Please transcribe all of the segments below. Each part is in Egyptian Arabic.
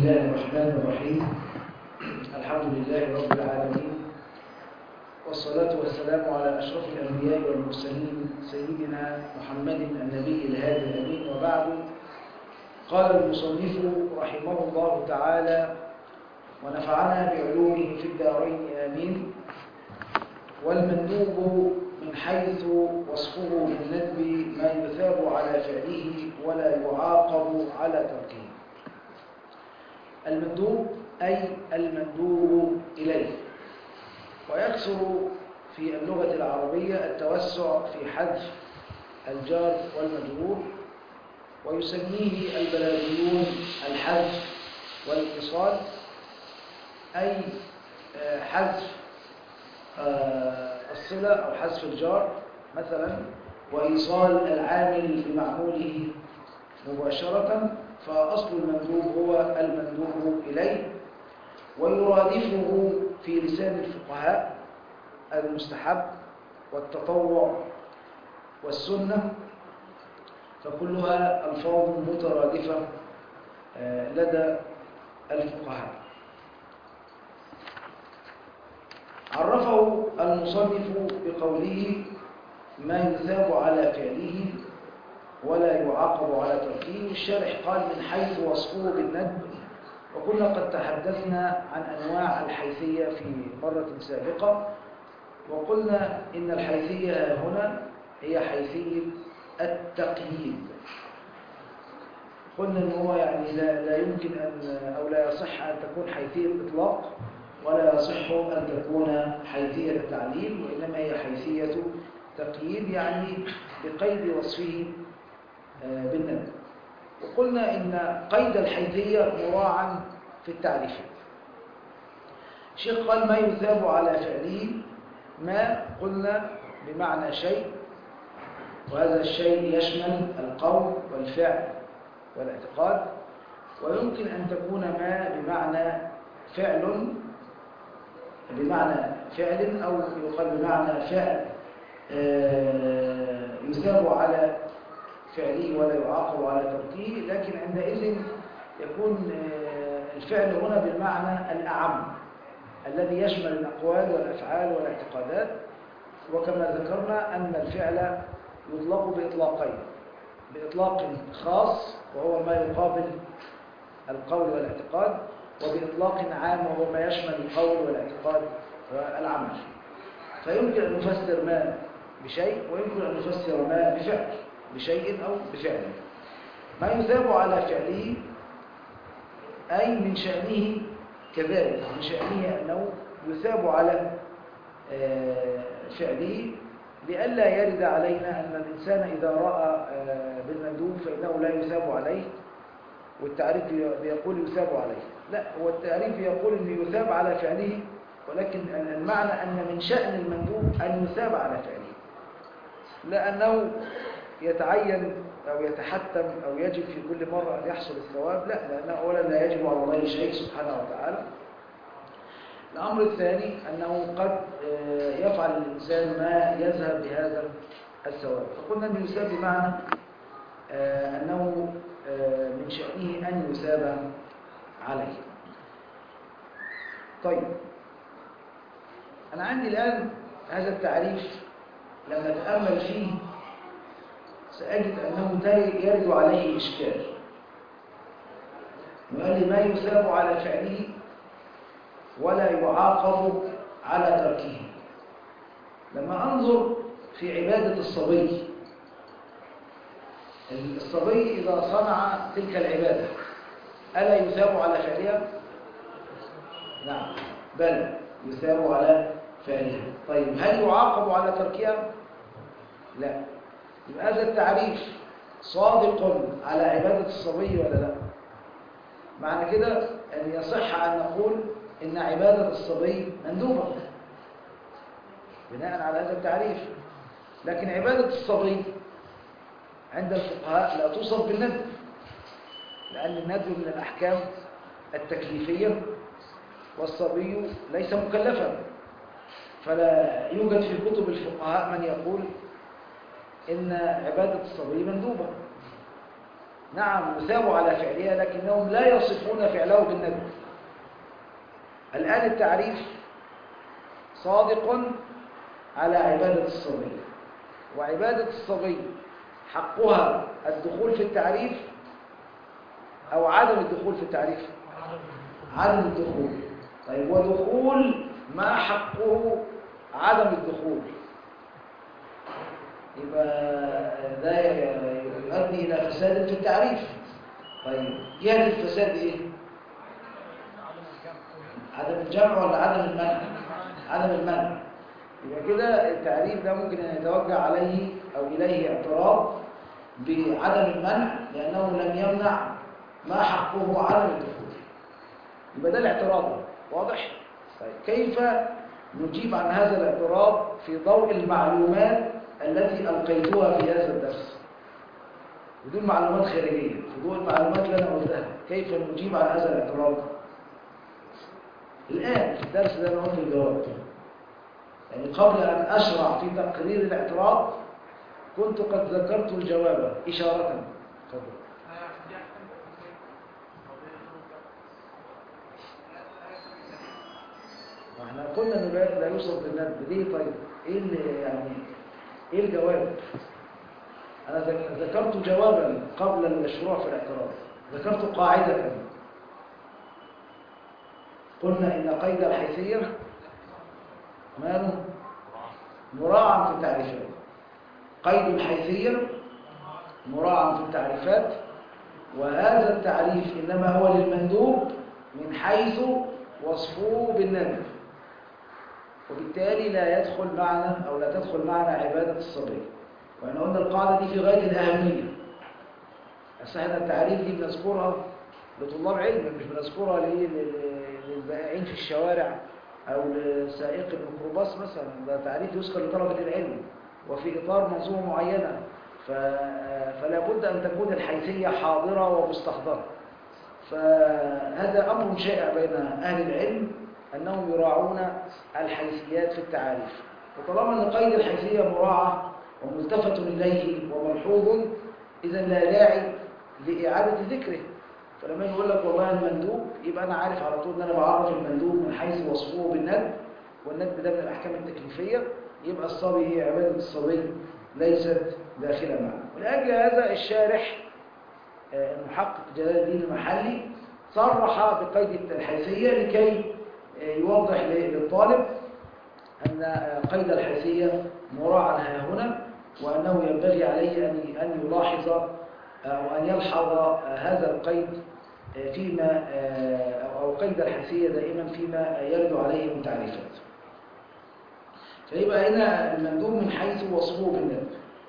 الله الرحمن الرحيم الحمد لله رب العالمين والصلاة والسلام على أشرف الأنبياء والمرسلين سيدنا محمد النبي الهادي الأمين وبعد قال المصنف رحمه الله تعالى ونفعنا بعلومه في الدارين آمين والمندوب من حيث وصفه بالندب ما يثاب على فعله ولا يعاقب على تركه المندوب أي المندوب إليه ويكثر في اللغة العربية التوسع في حذف الجار والمجرور ويسميه البلاغيون الحذف والاتصال أي حذف الصلة أو حذف الجار مثلا وإيصال العامل بمعموله مباشرة فأصل المندوب هو المندوب إليه ويرادفه في لسان الفقهاء المستحب والتطوع والسنة فكلها ألفاظ مترادفة لدى الفقهاء عرفه المصنف بقوله ما يثاب على فعله ولا يعاقب على تركه الشارح قال من حيث وصفه بالندب وكنا قد تحدثنا عن أنواع الحيثية في مرة سابقة وقلنا إن الحيثية هنا هي حيثية التقييد قلنا إن هو يعني لا, لا يمكن أن أو لا يصح أن تكون حيثية إطلاق ولا يصح أن تكون حيثية تعليل وإنما هي حيثية تقييد يعني بقيد وصفه بالنبي وقلنا إن قيد الحيثية مراعا في التعريف الشيخ قال ما يثاب على فعله ما قلنا بمعنى شيء وهذا الشيء يشمل القول والفعل والاعتقاد ويمكن أن تكون ما بمعنى فعل بمعنى فعل أو يقال بمعنى فعل يثاب على فعله ولا يعاقب على تركه لكن عندئذ يكون الفعل هنا بالمعنى الأعم الذي يشمل الأقوال والأفعال والاعتقادات وكما ذكرنا أن الفعل يطلق بإطلاقين بإطلاق خاص وهو ما يقابل القول والاعتقاد وبإطلاق عام وهو ما يشمل القول والاعتقاد والعمل فيمكن أن نفسر ما بشيء ويمكن أن نفسر ما بفعل بشيء أو بفعل ما يثاب على فعله أي من شأنه كذلك من شأنه أنه يثاب على فعله لئلا يرد علينا أن الإنسان إذا رأى بالمندوب فإنه لا يثاب عليه والتعريف بيقول يثاب عليه لا هو التعريف يقول أنه يثاب على فعله ولكن المعنى أن من شأن المندوب أن يثاب على فعله لأنه يتعين أو يتحتم أو يجب في كل مرة أن يحصل الثواب لا لأنه أولا لا يجب على الله شيء سبحانه وتعالى الأمر الثاني أنه قد يفعل الإنسان ما يذهب بهذا الثواب فقلنا أن يثاب بمعنى أنه من شأنه أن يثاب عليه طيب أنا عندي الآن هذا التعريف لما أتأمل فيه سأجد أنه يرد عليه إشكال وقال لي ما يثاب على فعله ولا يعاقب على تركه لما أنظر في عبادة الصبي الصبي إذا صنع تلك العبادة ألا يثاب على فعلها؟ نعم بل يثاب على فعلها طيب هل يعاقب على تركها؟ لا يبقى هذا التعريف صادق على عبادة الصبي ولا لا معنى كده أن يصح أن نقول إن عبادة الصبي مندوبة بناء على هذا التعريف لكن عبادة الصبي عند الفقهاء لا توصف بالندب لأن الندب من الأحكام التكليفية والصبي ليس مكلفا فلا يوجد في كتب الفقهاء من يقول إن عبادة الصبي مندوبة نعم يثابوا على فعلها لكنهم لا يصفون فعله بالندب الآن التعريف صادق على عبادة الصبي وعبادة الصبي حقها الدخول في التعريف أو عدم الدخول في التعريف عدم الدخول طيب ودخول ما حقه عدم الدخول يبقى ده يؤدي إلى فساد في التعريف طيب جهة الفساد إيه؟ عدم الجمع ولا عدم المنع؟ عدم المنع يبقى كده التعريف ده ممكن أن يتوجه عليه أو إليه اعتراض بعدم المنع لأنه لم يمنع ما حقه عدم الدخول يبقى ده الاعتراض واضح؟ طيب كيف نجيب عن هذا الاعتراض في ضوء المعلومات التي ألقيتها في هذا الدرس بدون معلومات خارجية في ضوء المعلومات اللي أنا قلتها كيف نجيب عن هذا الاعتراض الآن في الدرس ده أنا قلت الجواب يعني قبل أن أشرع في تقرير الاعتراض كنت قد ذكرت الجواب إشارة تفضل ما احنا قلنا انه لا لا يوصف بالندب ليه طيب ايه اللي يعني ايه الجواب انا ذك- ذكرت جوابا قبل المشروع في الاعتراض ذكرت قاعده كمان قلنا ان قيد الحيثيه ماله مراعى في التعريفات قيد الحيثيه مراعى في التعريفات وهذا التعريف انما هو للمندوب من حيث وصفه بالندب وبالتالي لا يدخل معنا أو لا تدخل معنا عبادة الصبي وإحنا قلنا القاعدة دي في غاية الأهمية بس احنا التعريف دي بنذكرها لطلاب علم مش بنذكرها لإيه؟ لل- للبائعين في الشوارع أو لسائق الميكروباص مثلا ده تعريف يذكر لطلبة العلم وفي إطار منظومة معينة ف... فلا بد أن تكون الحيثية حاضرة ومستحضرة فهذا أمر شائع بين أهل العلم أنهم يراعون الحيثيات في التعاريف وطالما أن قيد الحيثية مراعى وملتفت إليه وملحوظ إذا لا داعي لإعادة ذكره فلما يقول لك والله المندوب يبقى أنا عارف على طول أن أنا بعرف المندوب من حيث وصفه بالندب والندب ده من الأحكام التكليفية يبقى الصبي هي عبادة الصبي ليست داخلة معه ولأجل هذا الشارح آه، المحقق جلال الدين المحلي صرح بقيد الحيثية لكي آه، يوضح للطالب أن آه، قيد الحيثية مراعى ها هنا وأنه ينبغي عليه أن أن يلاحظ آه، أو أن يلحظ آه، هذا القيد آه، فيما آه، أو قيد الحيثية دائما فيما يرد عليه من تعريفات فيبقى هنا المندوب من حيث وصفه بالندب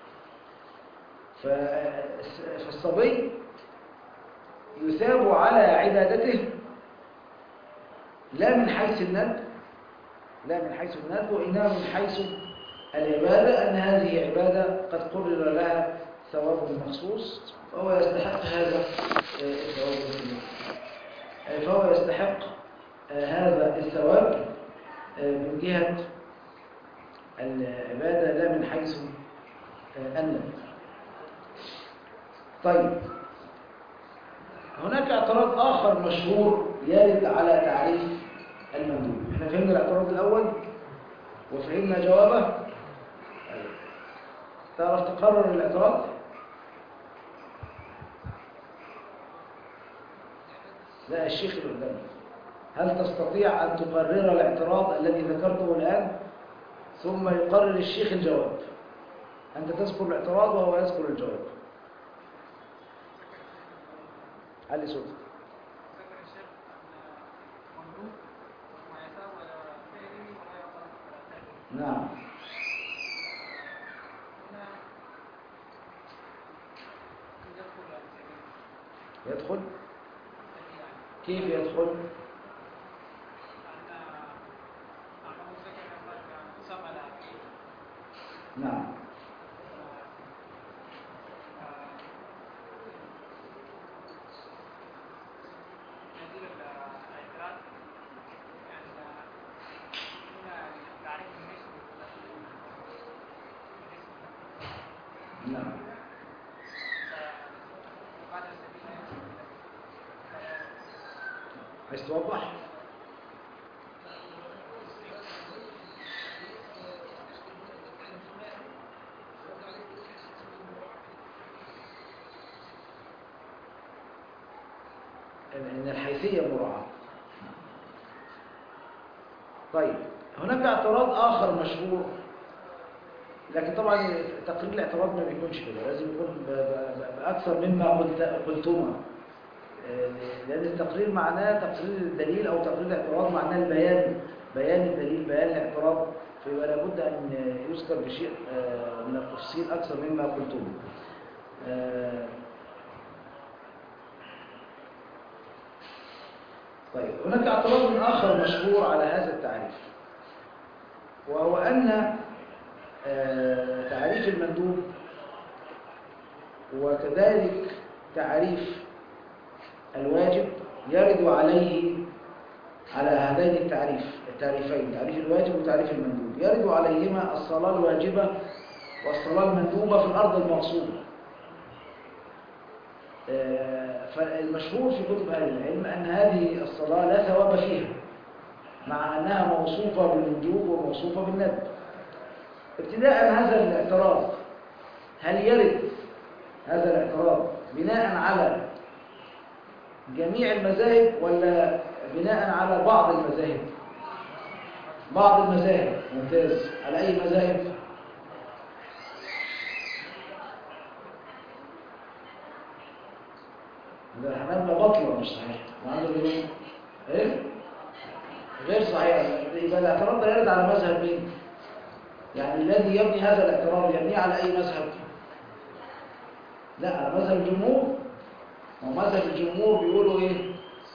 فالس- فالصبي يثاب على عبادته لا من حيث الندب لا من حيث الندب وإنما من حيث العبادة أن هذه عبادة قد قرر لها ثواب مخصوص فهو يستحق هذا آه، الثواب المخصوص. آه، فهو يستحق آه، هذا الثواب آه، من جهة العبادة لا من حيث آه، الندب طيب هناك اعتراض آخر مشهور يرد على تعريف المندوب احنا فهمنا الاعتراض الأول وفهمنا جوابه طيب. تعرف تقرر الاعتراض لا الشيخ اللي قدامك هل تستطيع أن تقرر الاعتراض الذي ذكرته الآن ثم يقرر الشيخ الجواب أنت تذكر الاعتراض وهو يذكر الجواب علي صوتك ذكر الشيخ أن مملوك ما يثاب على فعله ولا يعقل على تركه نعم هنا يدخل السبيل يدخل يعني كيف يدخل أن أنه ذكر أن ثاب على فعله نعم نزيل الاعتراض يعني هنا تعريف النسب نعم بعد عايز توضح ان إن الحيثيه مراعاه طيب هناك اعتراض اخر مشهور لكن طبعا تقرير الاعتراض ما بيكونش كده لازم يكون ب- ب- ب- باكثر مما قلت قلتما آه، لان التقرير معناه تقرير الدليل او تقرير الاعتراض معناه البيان بيان الدليل بيان الاعتراض فيبقى لابد ان يذكر بشيء آه، من التفصيل اكثر مما قلتما آه، طيب هناك اعتراض آخر مشهور على هذا التعريف وهو أن آه، تعريف المندوب وكذلك تعريف الواجب يرد عليه على هذين التعريف التعريفين تعريف الواجب وتعريف المندوب يرد عليهما الصلاة الواجبة والصلاة المندوبة في الأرض المغصوبة آه، فالمشهور في كتب أهل العلم أن هذه الصلاة لا ثواب فيها مع أنها موصوفة بالوجوب وموصوفة بالندب ابتداء هذا الاعتراض هل يرد هذا الاعتراض بناء على جميع المذاهب ولا بناء على بعض المذاهب بعض المذاهب ممتاز على أي مذاهب ده الحنابلة بطلة مش صحيح وعنده ايه؟ ايه؟ غير صحيح يبقى الاعتراض ده يرد على مذهب مين؟ يعني الذي يبني هذا الاعتراض يبنيه على اي مذهب؟ لا على مذهب الجمهور هو مذهب الجمهور بيقولوا ايه؟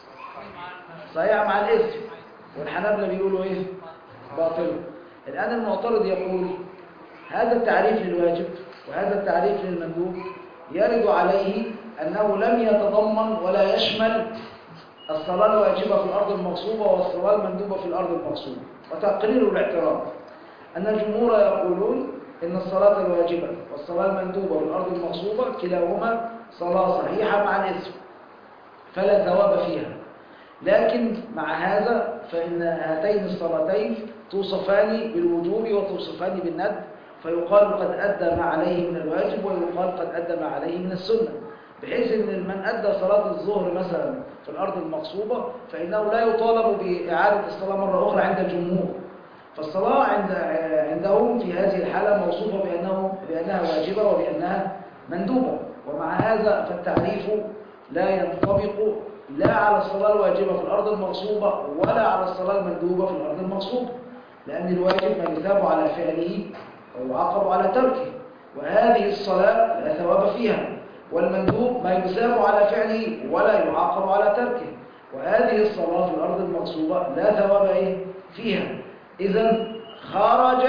صحيح مع الاسم والحنابلة بيقولوا ايه؟ باطل الآن المعترض يقول هذا التعريف للواجب وهذا التعريف للمندوب يرد عليه أنه لم يتضمن ولا يشمل الصلاة الواجبة في الأرض المغصوبة والصلاة المندوبة في الأرض المغصوبة وتقرير الاعتراض أن الجمهور يقولون إن الصلاة الواجبة والصلاة المندوبة في الأرض المغصوبة كلاهما صلاة صحيحة مع الاسم فلا ثواب فيها لكن مع هذا فإن هاتين الصلاتين توصفان بالوجوب وتوصفان بالندب فيقال قد أدى ما عليه من الواجب ويقال قد أدى ما عليه من السنة بحيث ان من أدى صلاة الظهر مثلا في الأرض المغصوبة فإنه لا يطالب بإعادة الصلاة مرة أخرى عند الجمهور فالصلاة عند عندهم في هذه الحالة موصوفة بأنه بأنها واجبة وبأنها مندوبة ومع هذا فالتعريف لا ينطبق لا على الصلاة الواجبة في الأرض المغصوبة ولا على الصلاة المندوبة في الأرض المغصوبة لأن الواجب ما يثاب على فعله ويعاقب على تركه وهذه الصلاة لا ثواب فيها والمندوب ما يثاب على فعله ولا يعاقب على تركه وهذه الصلاة في الأرض المغصوبة لا ثواب إيه فيها إذا خرج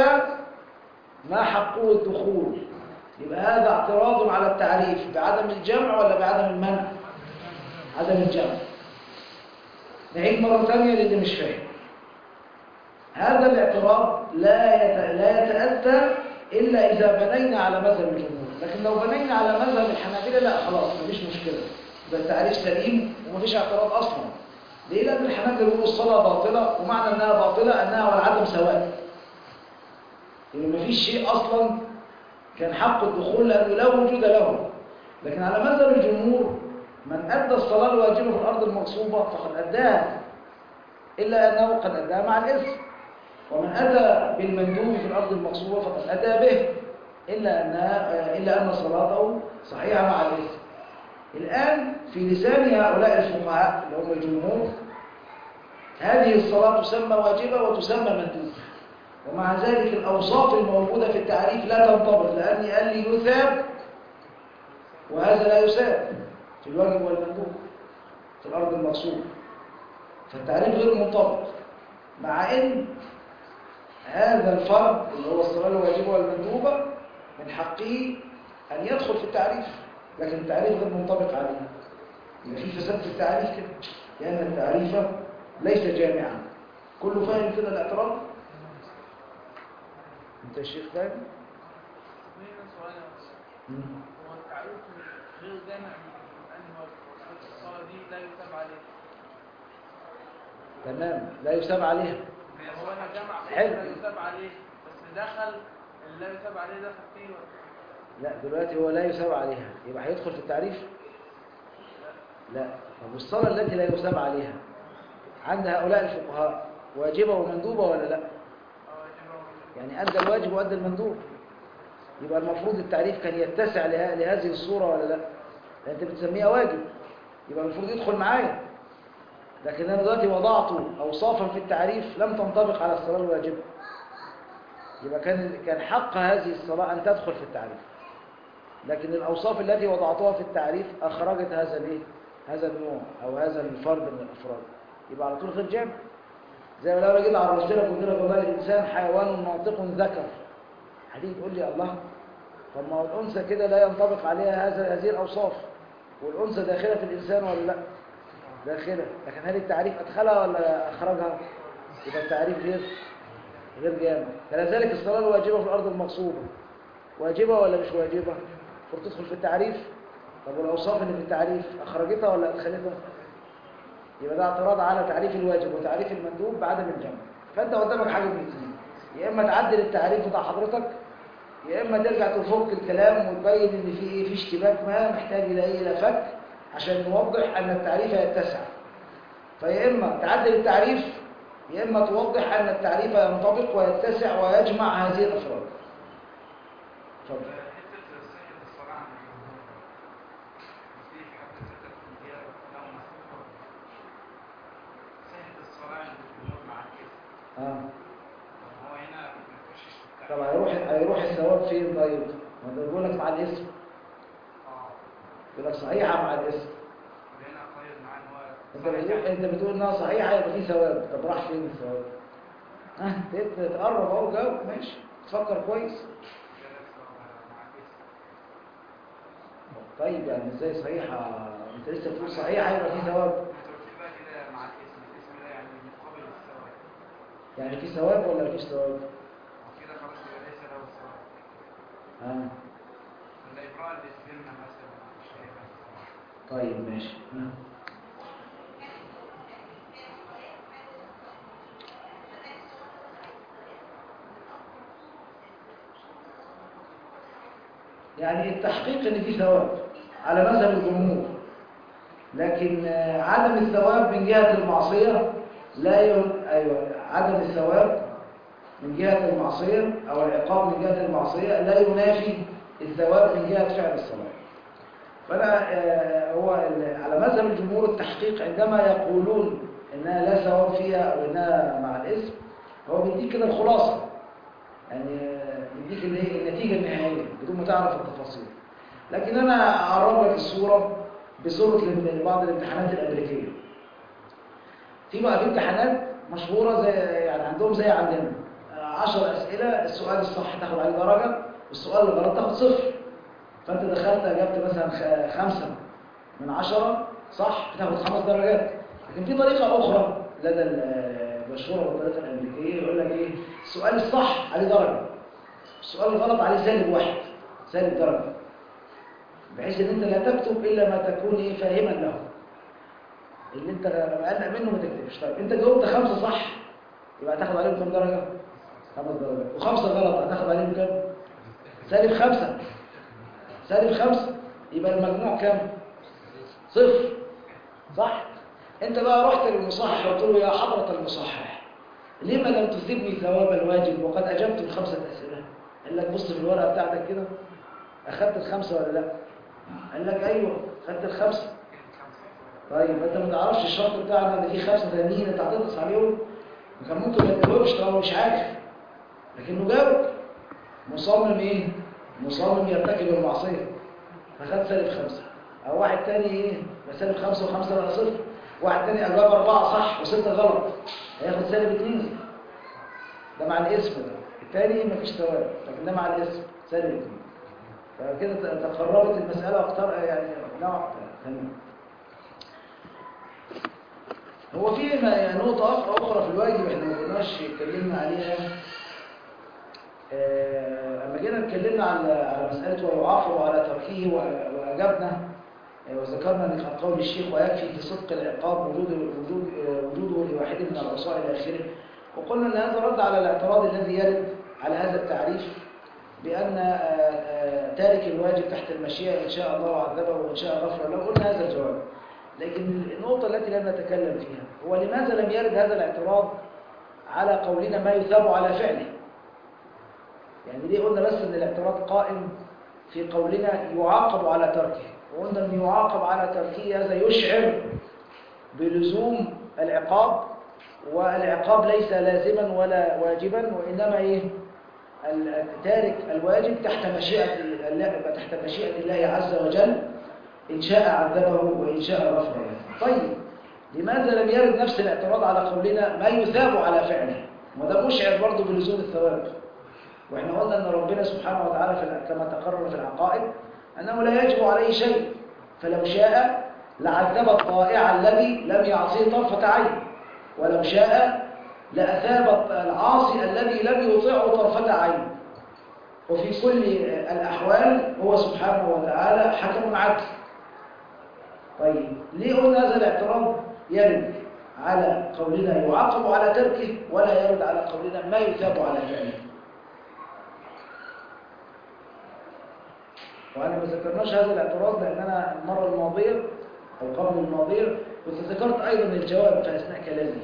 ما حقه الدخول يبقى هذا اعتراض على التعريف بعدم الجمع ولا بعدم المنع عدم الجمع نعيد مرة ثانية للي مش فاهم هذا الاعتراض لا يت... لا يتأتى إلا إذا بنينا على مذهب الجمهور لكن لو بنينا على مذهب الحنابلة لا خلاص مفيش مشكلة ده التعريف سليم ومفيش اعتراض أصلا ليه لأن الحنابلة بيقولوا الصلاة باطلة ومعنى أنها باطلة أنها والعدم سواء يعني مفيش شيء أصلا كان حق الدخول لأنه لا وجود له لكن على مذهب الجمهور من أدى الصلاة الواجبة في الأرض المغصوبة فقد أداها إلا أنه قد أداها مع الإثم ومن أتى بالمندوب في الأرض المغصوبة فقد أتى به إلا, أنها إلا أن صلاته صحيحة مع الإثم الآن في لسان هؤلاء الفقهاء اللي هم الجمهور هذه الصلاة تسمى واجبة وتسمى مندوب ومع ذلك الأوصاف الموجودة في التعريف لا تنطبق لأني قال لي يثاب وهذا لا يثاب في الواجب والمندوب في الأرض المغصوبة فالتعريف غير منطبق مع أن هذا الفرد اللي هو الصلاة الواجبة والمندوبة من حقه أن يدخل في التعريف لكن التعريف غير منطبق عليه يبقى في فساد في التعريف كده لأن التعريف ليس جامعا كله فاهم كده الاعتراض انت يا شيخ فاهم هنا سؤال يا أستاذ. هو التعريف غير جامع من أنهي وجه؟ الصلاة دي لا يتابع عليه تمام لا يساب عليها هو انا جمع حلو. لا يثاب عليه بس دخل اللي لا يثاب عليه دخل فيه ولا لا دلوقتي هو لا يساب عليها يبقى هيدخل في التعريف لا طب والصلاة التي لا يساب عليها عند هؤلاء الفقهاء واجبة ومندوبة ولا لا اه يجب يعني أدى الواجب وأدى المندوب يبقى المفروض التعريف كان يتسع له- لهذه الصورة ولا لا لأن أنت بتسميها واجب يبقى المفروض يدخل معايا لكن أنا دلوقتي وضعت أوصافا في التعريف لم تنطبق على الصلاة الواجبة يبقى كان كان حق هذه الصلاة أن تدخل في التعريف لكن الأوصاف التي وضعتها في التعريف أخرجت هذا الإيه؟ هذا النوع أو هذا الفرد من الأفراد يبقى على طول غير جامع زي ما لو أنا جيت عرفت لك وقلت لك والله الإنسان حيوان ناطق ذكر هتيجي تقول لي الله طب ما هو الأنثى كده لا ينطبق عليها هذا هذه الأوصاف والأنثى داخلة في الإنسان ولا لا؟ داخلة لكن هل التعريف أدخلها ولا أخرجها؟ يبقى التعريف غير غير جامع كذلك الصلاة الواجبة في الأرض المغصوبة واجبة ولا مش واجبة؟ المفروض تدخل في التعريف طب والأوصاف اللي في التعريف أخرجتها ولا أدخلتها؟ يبقى ده اعتراض على تعريف الواجب وتعريف المندوب بعدم الجمع فأنت قدامك حاجة من الاثنين يا إما تعدل التعريف بتاع حضرتك يا إما ترجع تفك الكلام وتبين إن في إيه في اشتباك ما محتاج إلى إيه إلى فك عشان نوضح أن التعريف يتسع فيا إما تعدل التعريف يا إما توضح أن التعريف ينطبق ويتسع ويجمع هذه الأفراد اتفضل حتة صحة الصلاة عن الجمهور في حتى ستة أنبياء لهم مسؤول صحة الصلاة عند الجمهور مع الكسر آه. طب هو هنا ما يخشش في طب التعريف هيروح هيروح الثواب فين طيب؟ ما ده بيقول لك مع الاسم اه يقول لك صحيحة مع الاسم وهنا قيد معاه ان هو انت بتقول انت بتقول انها صحيحة يبقى في ثواب طب راح فين الثواب؟ ها تت- تقرب اهو جاوب ماشي تفكر كويس كذلك مع الكسر طيب يعني ازاي صحيحة انت لسه بتقول صحيحة يبقى في ثواب انت قلت بقى كده مع الاسم الاسم ده يعني مقابل الثواب يعني في ثواب ولا مفيش ثواب؟ وكده خلاص يبقى ليس له ثواب ها ولا إبراء للذمة مثلا مش هيبقى طيب ماشي ها. يعني التحقيق ان في ثواب على مذهب الجمهور لكن آه، عدم الثواب من جهة المعصية لا ي... أيوة عدم الثواب من جهة المعصية أو العقاب من جهة المعصية لا ينافي الثواب من جهة فعل الصلاة فأنا آه، هو ال- على مذهب الجمهور التحقيق عندما يقولون إنها لا ثواب فيها أو إنها مع الاسم هو بيديك كده الخلاصة يعني آه، بيديك اللي هي النتيجة النهائية بدون ما تعرف التفاصيل لكن أنا أعرض لك الصورة بصورة الام- بعض الامتحانات الأمريكية في بقى في امتحانات مشهورة زي يعني عندهم زي عندنا آه، عشر أسئلة السؤال الصح تاخد عليه درجة والسؤال الغلط تاخد صفر فأنت دخلت أجبت مثلا خ- خمسة من عشرة صح بتاخد خمس درجات لكن في طريقة أخرى لدى ال- المشهورة بالطريقة الأمريكية يقول لك إيه السؤال الصح عليه درجة السؤال الغلط عليه سالب واحد سالب درجة بحيث ان انت لا تكتب الا ما تكون ايه فاهما له اللي انت مقلق منه ما تكتبش طيب انت جاوبت خمسه صح يبقى هتاخد عليهم كام درجه خمس درجات وخمسه غلط هتاخد عليهم كام سالب خمسه سالب خمسه يبقى المجموع كام صفر صح انت بقى رحت للمصحح وقلت له يا حضره المصحح لما لم تثبني ثواب الواجب وقد اجبت الخمسه اسئله قال لك بص في الورقه بتاعتك كده اخدت الخمسه ولا لا قال لك ايوه خدت الخمسه طيب انت ما تعرفش الشرط بتاعنا ان في خمسه تانيين انت هتنقص عليهم كان ممكن ما تجاوبش طالما مش عارف لكنه جاوب مصمم ايه مصمم يرتكب المعصيه فخد سالب خمسه او واحد تاني ايه يبقى سالب خمسه وخمسه بقى صفر واحد تاني اجاب اربعه صح وسته غلط هياخد سالب اتنين ده مع الاسم ده التاني مفيش ثواب لكن ده مع الاسم سالب اتنين فكده تقربت المسألة أكتر يعني نوع تمام هو في م- نقطة أخ- أخرى في الواجب إحنا ما كناش اتكلمنا عليها آه، أما جينا اتكلمنا على على مسألة ويعاقب على تركه و- وأجبنا آه، وذكرنا ان كان قول الشيخ ويكفي في صدق العقاب وجود وجود آه، وجوده لواحد من العصاة الى اخره وقلنا ان هذا رد على الاعتراض الذي يرد على هذا التعريف بان آه، آه، تارك الواجب تحت المشيئه ان شاء الله عذبه وان شاء غفر له قلنا هذا الجواب لكن النقطه التي لم نتكلم فيها هو لماذا لم يرد هذا الاعتراض على قولنا ما يثاب على فعله يعني ليه قلنا بس ان الاعتراض قائم في قولنا يعاقب على تركه وقلنا ان يعاقب على تركه هذا يشعر بلزوم العقاب والعقاب ليس لازما ولا واجبا وانما ايه ال- تارك الواجب تحت مشيئه الله تحت مشيئه الله عز وجل ان شاء عذبه وان شاء غفر له طيب لماذا لم يرد نفس الاعتراض على قولنا ما يثاب على فعله وده مشعر برضه بلزوم الثواب واحنا قلنا ان ربنا سبحانه وتعالى في الع- كما تقرر في العقائد انه لا يجب عليه شيء فلو شاء لعذب الطائع الذي لم يعصيه طرفة عين ولو شاء لأثاب العاصي الذي لم يطيعه طرفة عين وفي كل الأحوال هو سبحانه وتعالى حكم عدل طيب ليه قلنا هذا الاعتراض يرد على قولنا يعاقب على تركه ولا يرد على قولنا ما يثاب على فعله وأنا ما ذكرناش هذا الاعتراض لأن أنا المرة الماضية أو قبل الماضية كنت ذكرت أيضا الجواب في أثناء كلامي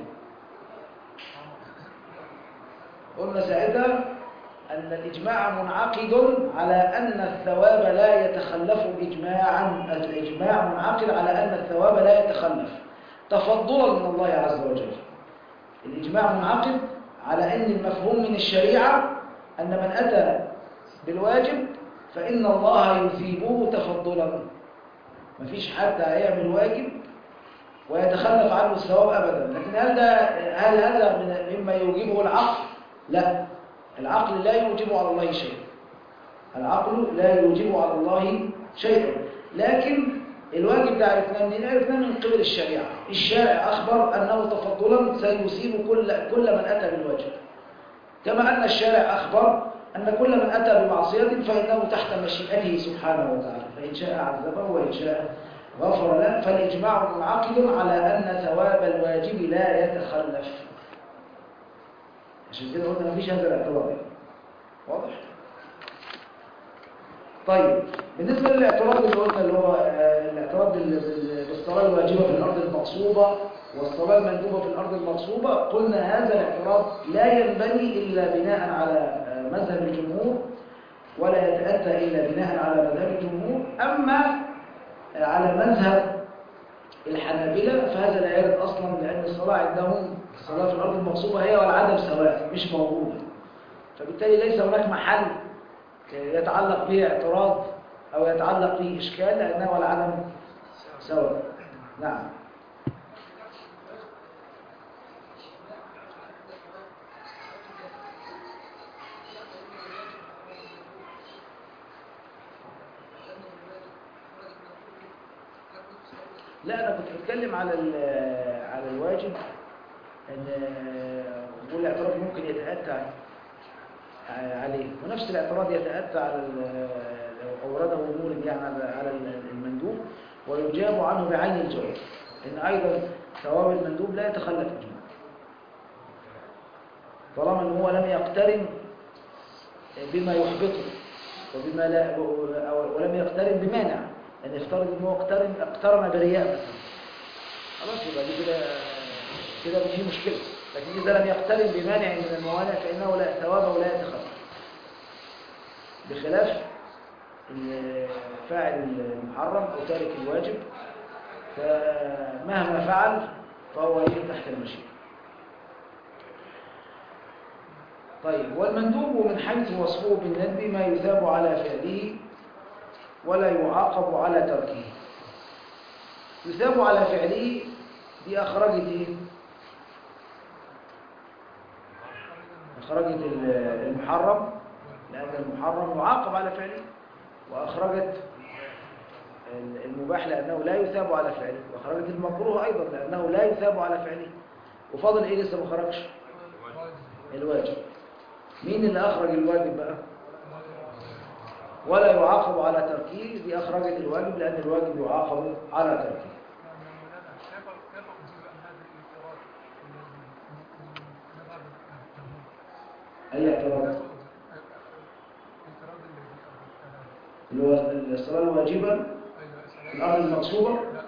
قلنا ساعتها أن الإجماع منعقد على أن الثواب لا يتخلف إجماعا الإجماع منعقد على أن الثواب لا يتخلف تفضلا من الله عز وجل الإجماع منعقد على أن المفهوم من الشريعة أن من أتى بالواجب فإن الله يثيبه تفضلا مفيش حد هيعمل واجب ويتخلف عنه الثواب أبدا لكن هل, ده هل هذا من مما يوجبه العقل؟ لا العقل لا يوجب على الله شيء العقل لا يوجب على الله شيئا لكن الواجب ده عرفناه منين؟ عرفناه من قبل الشريعة الشارع أخبر أنه تفضلا سيصيب كل كل من أتى بالواجب كما أن الشارع أخبر أن كل من أتى بمعصية فإنه تحت مشيئته سبحانه وتعالى فإن شاء عذبه وإن شاء غفر له فالإجماع منعقد على أن ثواب الواجب لا يتخلف عشان كده قلنا مفيش هذا الاعتراض واضح؟ طيب بالنسبة للاعتراض اللي قلنا اللي هو آه، الاعتراض بال- بال- بالصلاة الواجبة في الأرض المغصوبة والصلاة المندوبة في الأرض المغصوبة قلنا هذا الاعتراض لا ينبني إلا بناء على آه، مذهب الجمهور ولا يتأتى إلا بناء على مذهب الجمهور أما آه، على مذهب الحنابلة فهذا لا يرد أصلا لأن الصلاة عندهم الصلاة في الأرض المغصوبة هي والعدم سواء مش موجودة فبالتالي ليس هناك محل يتعلق به اعتراض أو يتعلق به إشكال لأنه والعدم سواء نعم لا أنا كنت بتكلم على ال- على الواجب أن والاعتراض ممكن يتأتى عليه ونفس الاعتراض يتأتى على ال- لو أورده مورد يعني على على المندوب ويجاب عنه بعين الجواب إن أيضا ثواب المندوب لا يتخلف الجمهور طالما أنه هو لم يقترن بما يحبطه وبما لا أو- ولم يقترن بمانع أن يفترض أنه اقترن اقترن برياء مثلا خلاص يبقى دي كده كده في مشكلة لكن إذا لم يقترن بمانع من الموانع فإنه لا ثواب ولا يتخلف بخلاف فاعل المحرم أو تارك الواجب فمهما فعل فهو يجب تحت المشيئة طيب والمندوب من حيث وصفه بالندب ما يثاب على فعله ولا يعاقب على تركه يثاب على فعله دي أخرجت إيه؟ أخرجت ال- المحرم لأن المحرم يعاقب على فعله وأخرجت ال- المباح لأنه لا يثاب على فعله وأخرجت المكروه أيضا لأنه لا يثاب على فعله وفضل إيه لسه ما خرجش الواجب مين اللي أخرج الواجب بقى ولا يعاقب على تركه دي أخرجت الواجب لأن الواجب يعاقب على تركه يعني مولانا كيف كيف أجيب عن هذا الاعتراض الذي من من مذهب الجمهور؟ أي اعتراض كيف أجيب الاعتراض الذي أردت اللي هو الصلاة الواجبة أيوة في الصلاة الأرض المقصوبة لا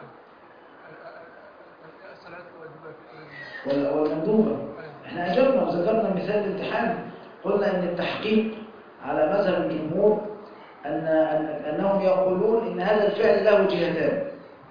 الصلاة واجبة في ولا ولا المندوبة احنا أجبنا وذكرنا مثال الامتحان قلنا أن التحقيق على مذهب الجمهور أن أن- أنهم يقولون إن هذا الفعل له جهتان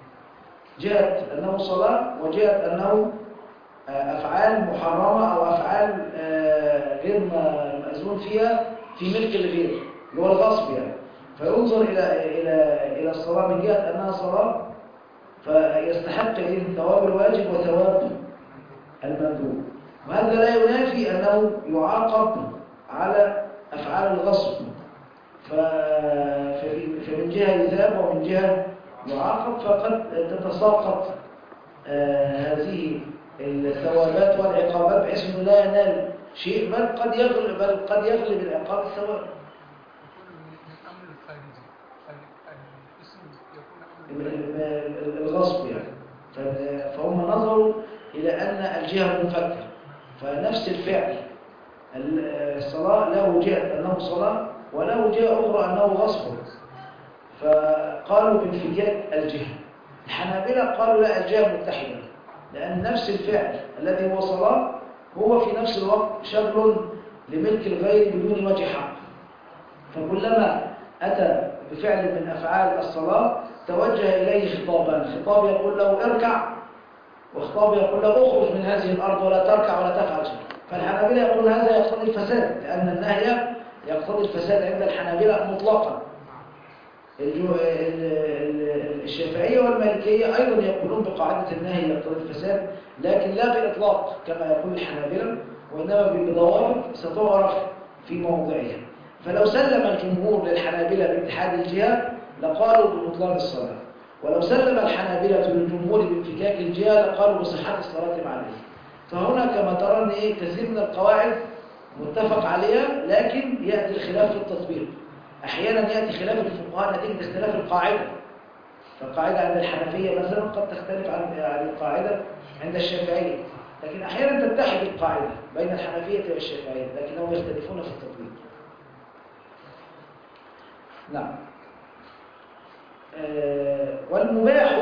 جهة أنه صلاة وجهة أنه آه، أفعال محرمة أو أفعال آه، غير م- مأذون فيها في ملك الغير اللي هو الغصب يعني فينظر إلى إلى إلى الصلاة من جهة أنها صلاة فيستحق إيه ثواب الواجب وثواب المندوب وهذا لا ينافي أنه يعاقب على أفعال الغصب ف- ففي- فمن جهة يثاب ومن جهة يعاقب فقد تتساقط آه، هذه الثوابات والعقابات بحيث أنه لا ينال شيء بل قد يغلب بل قد يغلب العقاب الثواب يكون من من أمر الخارجي ال- الاسم يكون من أمر ال- ال- الغصب يعني ف- فهم نظروا إلى أن الجهة منفكة فنفس الفعل ال- الصلاة له جهة أنه صلاة وله جهة أخرى أنه غصب فقالوا بانفكاك الجهة الحنابلة قالوا لا الجهة متحدة لأن نفس الفعل الذي هو صلاة هو في نفس الوقت شغل لملك الغير بدون وجه حق فكلما أتى بفعل من أفعال الصلاة توجه إليه خطابان خطاب يقول له اركع وخطاب يقول له اخرج من هذه الأرض ولا تركع ولا تفعل شيء فالحنابلة يقول هذا يقتضي الفساد لأن النهي يقتضي الفساد عند الحنابلة مطلقا الجو- ال- ال- الشافعية والمالكية أيضا يقولون بقاعدة النهي يقتضي الفساد لكن لا بإطلاق كما يقول الحنابلة وإنما بضوابط ستعرف في موضعها فلو سلم الجمهور للحنابلة باتحاد الجهة لقالوا ببطلان الصلاة ولو سلم الحنابلة للجمهور بانفكاك الجهة لقالوا بصحة الصلاة مع الإثم فهنا كما ترى ان ايه كثير من القواعد متفق عليها لكن يأتي الخلاف في التطبيق أحيانا يأتي خلاف الفقهاء نتيجة اختلاف القاعدة فالقاعدة عند الحنفية مثلا قد تختلف عن عن القاعدة عند الشافعية لكن أحيانا تتحد القاعدة بين الحنفية والشافعية لكنهم يختلفون في التطبيق نعم آه، والمباح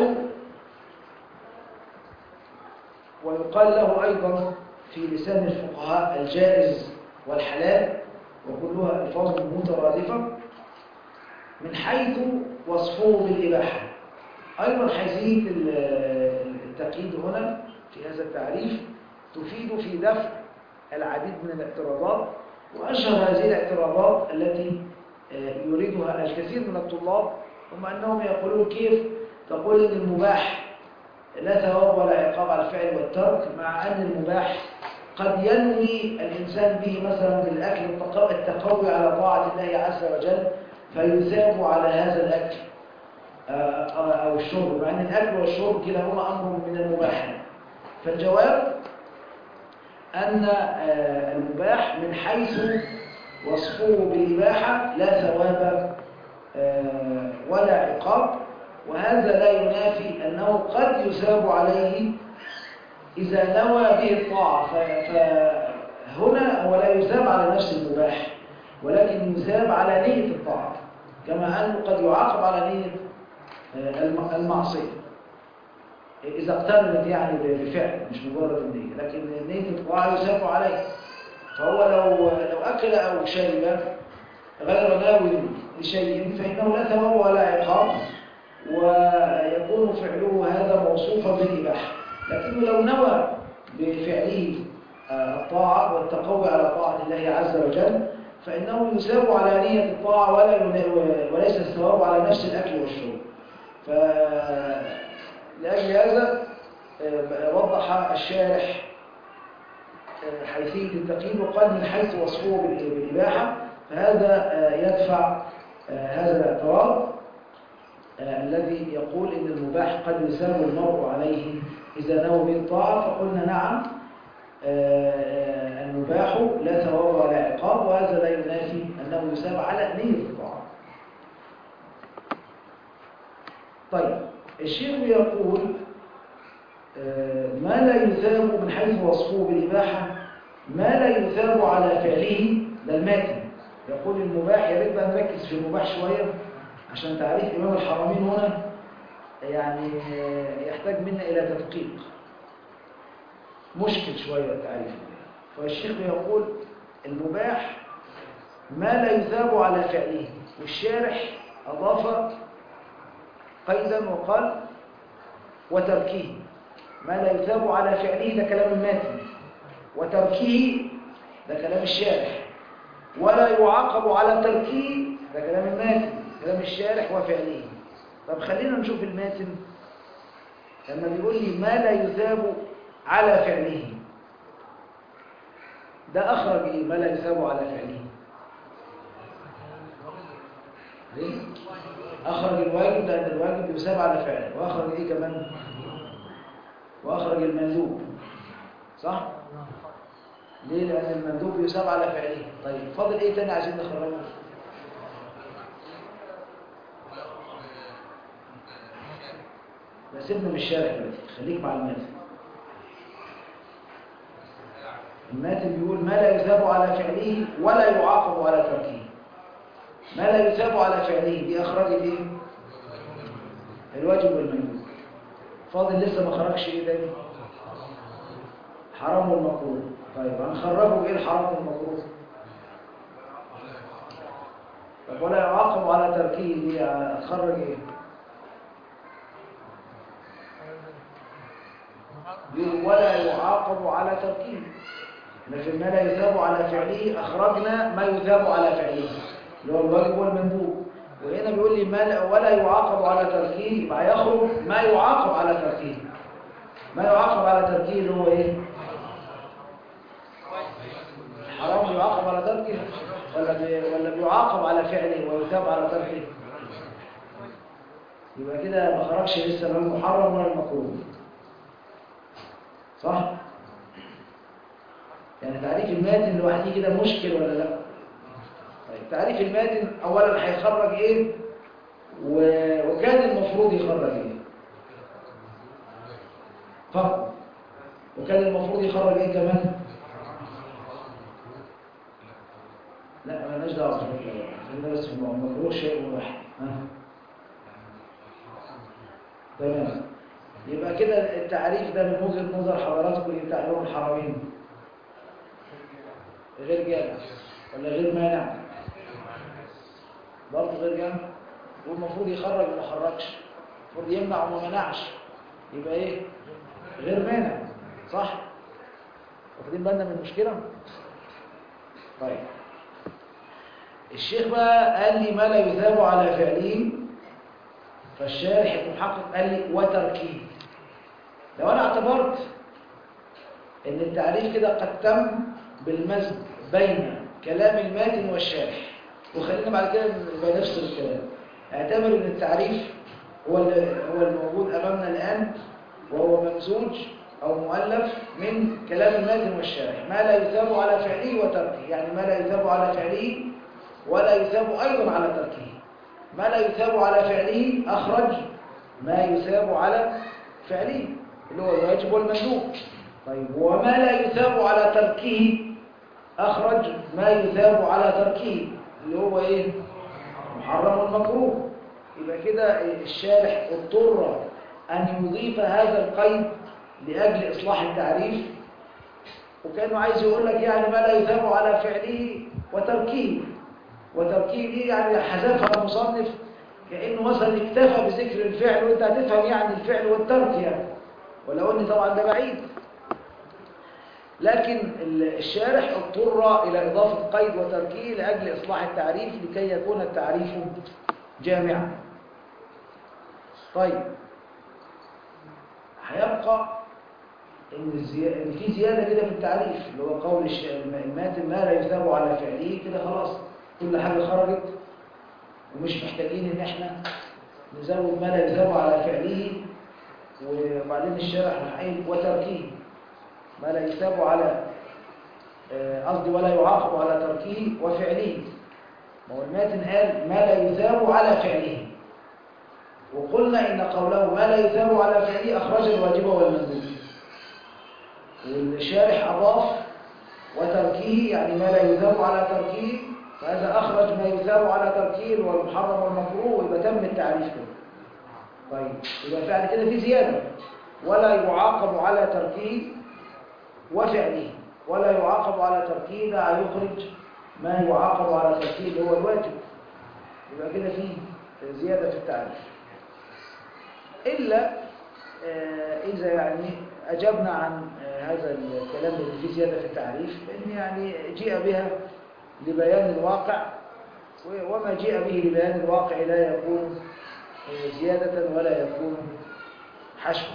ويقال له أيضا في لسان الفقهاء الجائز والحلال وكلها ألفاظ مترادفة من حيث وصفه بالإباحة أيضا حيثية ال- التقييد هنا في هذا التعريف تفيد في دفع العديد من الاعتراضات وأشهر هذه الاعتراضات التي آه، يريدها الكثير من الطلاب هم أنهم يقولون كيف تقول إن المباح لا ثواب ولا عقاب على الفعل والترك مع أن المباح قد ينوي الإنسان به مثلا بالأكل التق- التقوي على طاعة الله عز وجل فيثاب على هذا الأكل آه، آه، أو الشرب مع أن الأكل والشرب كلاهما أمر من المباح فالجواب أن آه، المباح من حيث وصفه بالإباحة لا ثواب آه، ولا عقاب وهذا لا ينافي أنه قد يثاب عليه إذا نوى به الطاعة ف- فهنا هو لا يثاب على نفس المباح ولكن يثاب على نية الطاعة كما أنه قد يعاقب على نية آه، الم- المعصية إذا اقترنت يعني بفعل مش مجرد النية لكن نية الطاعة يثاب عليه فهو لو لو أكل أو شرب غير ناوي لشيء فإنه لا ثواب ولا عقاب ويكون فعله هذا موصوفا بالإباحة لكنه لو نوى بفعله آه، الطاعة والتقوي على طاعة الله عز وجل فإنه يثاب على نية الطاعة ولا ين- وليس الثواب على نفس الأكل والشرب فلأجل هذا آه، وضح الشارح آه، حيثية التقييد وقال من حيث وصفه بال- بالإباحة فهذا آه، يدفع آه، هذا الاعتراض آه، الذي يقول إن المباح قد يثاب المرء عليه إذا نوى به الطاعة فقلنا نعم آه، آه، المباح لا ثواب ولا عقاب وهذا لا ينافي أنه يثاب على نية الطاعة طيب الشيخ يقول آه، ما لا يثاب من حيث وصفه بالإباحة ما لا يثاب على فعله ده الماتن يقول المباح يا ريت بقى نركز في المباح شوية عشان تعريف إمام الحرمين هنا يعني آه، يحتاج منا إلى تدقيق مشكل شوية التعريف فالشيخ يقول المباح ما لا يثاب على فعله والشارح أضاف قيدا وقال وتركه ما لا يثاب على فعله ده كلام الماتن وتركه ده كلام الشارح ولا يعاقب على تركه ده كلام الماتن كلام الشارح وفعله طب خلينا نشوف الماتن لما بيقول لي ما لا يثاب على فعله ده أخرج إيه ما لا يثاب على فعله ليه؟ أخرج الواجب لأن الواجب يثاب على فعله وأخرج إيه كمان وأخرج المندوب صح؟ ليه؟ لأن المندوب يثاب على فعله طيب فاضل إيه تاني عايزين نخرجه؟ لا سيبنا من الشارع دلوقتي خليك مع الماتن الماتن بيقول ما لا يثاب على فعله ولا يعاقب على تركه ما لا يثاب على فعله دي أخرجت إيه؟ الواجب والمندوب فاضل لسه ما خرجش إيه تاني؟ حرام والمكروه طيب هنخرجه إيه الحرام والمكروه؟ طب ولا يعاقب على تركه دي هتخرج إيه؟ يقول ولا يعاقب على تركه لكن ما لا يثاب على فعله أخرجنا ما يثاب على فعله اللي هو الواجب والمندوب وهنا بيقول لي ما لا ولا يعاقب على تركه يبقى يخرج ما يعاقب على تركه ما يعاقب على تركه اللي هو ايه حرام يعاقب على تركه ولا بي ولا بيعاقب على فعله ويثاب على تركه يبقى كده ما خرجش لسه لا المحرم ولا المكروه صح يعني تعريف الماتن لوحده كده مشكل ولا لا طيب تعريف الماتن اولا هيخرج ايه و... وكان المفروض يخرج ايه فقط وكان المفروض يخرج ايه كمان لا مالناش دعوه خلينا بس في المكروه شيء واحد ها تمام يبقى كده التعريف ده من وجهه نظر حضراتكم اللي بتاع علوم الحرمين غير جامع ولا غير مانع برضه غير جامع والمفروض يخرج وما خرجش المفروض يمنع وما منعش يبقى ايه غير مانع صح واخدين بالنا من المشكله طيب الشيخ بقى قال لي ما لا يثاب على فعله فالشارح المحقق قال لي وتركيه لو انا اعتبرت ان التعريف كده قد تم بالمزج بين كلام الماتن والشارح وخلينا بعد كده نبقى نفصل الكلام اعتبر ان التعريف هو هو الموجود امامنا الان وهو ممزوج او مؤلف من كلام الماتن والشارح ما لا يثاب على فعله وتركه يعني ما لا يثاب على فعله ولا يثاب ايضا على تركه ما لا يثاب على فعله اخرج ما يثاب على فعله اللي هو الواجب والمندوب طيب وما لا يثاب على تركه أخرج ما يثاب على تركه اللي هو إيه محرم المكروه يبقى كده الشارح اضطر أن يضيف هذا القيد لأجل إصلاح التعريف وكانه عايز يقول لك يعني ما لا يثاب على فعله وتركه وتركه دي يعني حذفها المصنف كأنه مثلا اكتفى بذكر الفعل وانت هتفهم يعني الفعل والترك يعني ولو ان طبعا ده بعيد لكن الشارح اضطر إلى إضافة قيد وتركيه لأجل إصلاح التعريف لكي يكون التعريف جامعا طيب هيبقى إن, الزي... إن في زيادة كده في التعريف اللي هو قول الش... الماتن ما لا يثاب على فعله كده خلاص كل حاجة خرجت ومش محتاجين إن إحنا نزود ما لا يثاب على فعله وبعدين الشارح هيقول وتركيه ما لا يثاب على قصدي ولا يعاقب على تركه وفعله ما هو الماتن قال ما لا يثاب على فعله وقلنا إن قوله ما لا يثاب على فعله أخرج الواجب والمندوب والشارح أضاف وتركه يعني ما لا يثاب على تركه فهذا أخرج ما يثاب على تركه والمحرم والمكروه ويبقى تم التعريف كده طيب يبقى فعل كده في زيادة ولا يعاقب على تركه وفعله ولا يعاقب على تركه ده هيخرج ما يعاقب على تركه اللي هو الواجب يبقى كده في زيادة في التعريف إلا آه، إذا يعني أجبنا عن آه، هذا الكلام اللي فيه زيادة في التعريف فإن يعني جيء بها لبيان الواقع و- وما جيء به لبيان الواقع لا يكون آه، زيادة ولا يكون حشو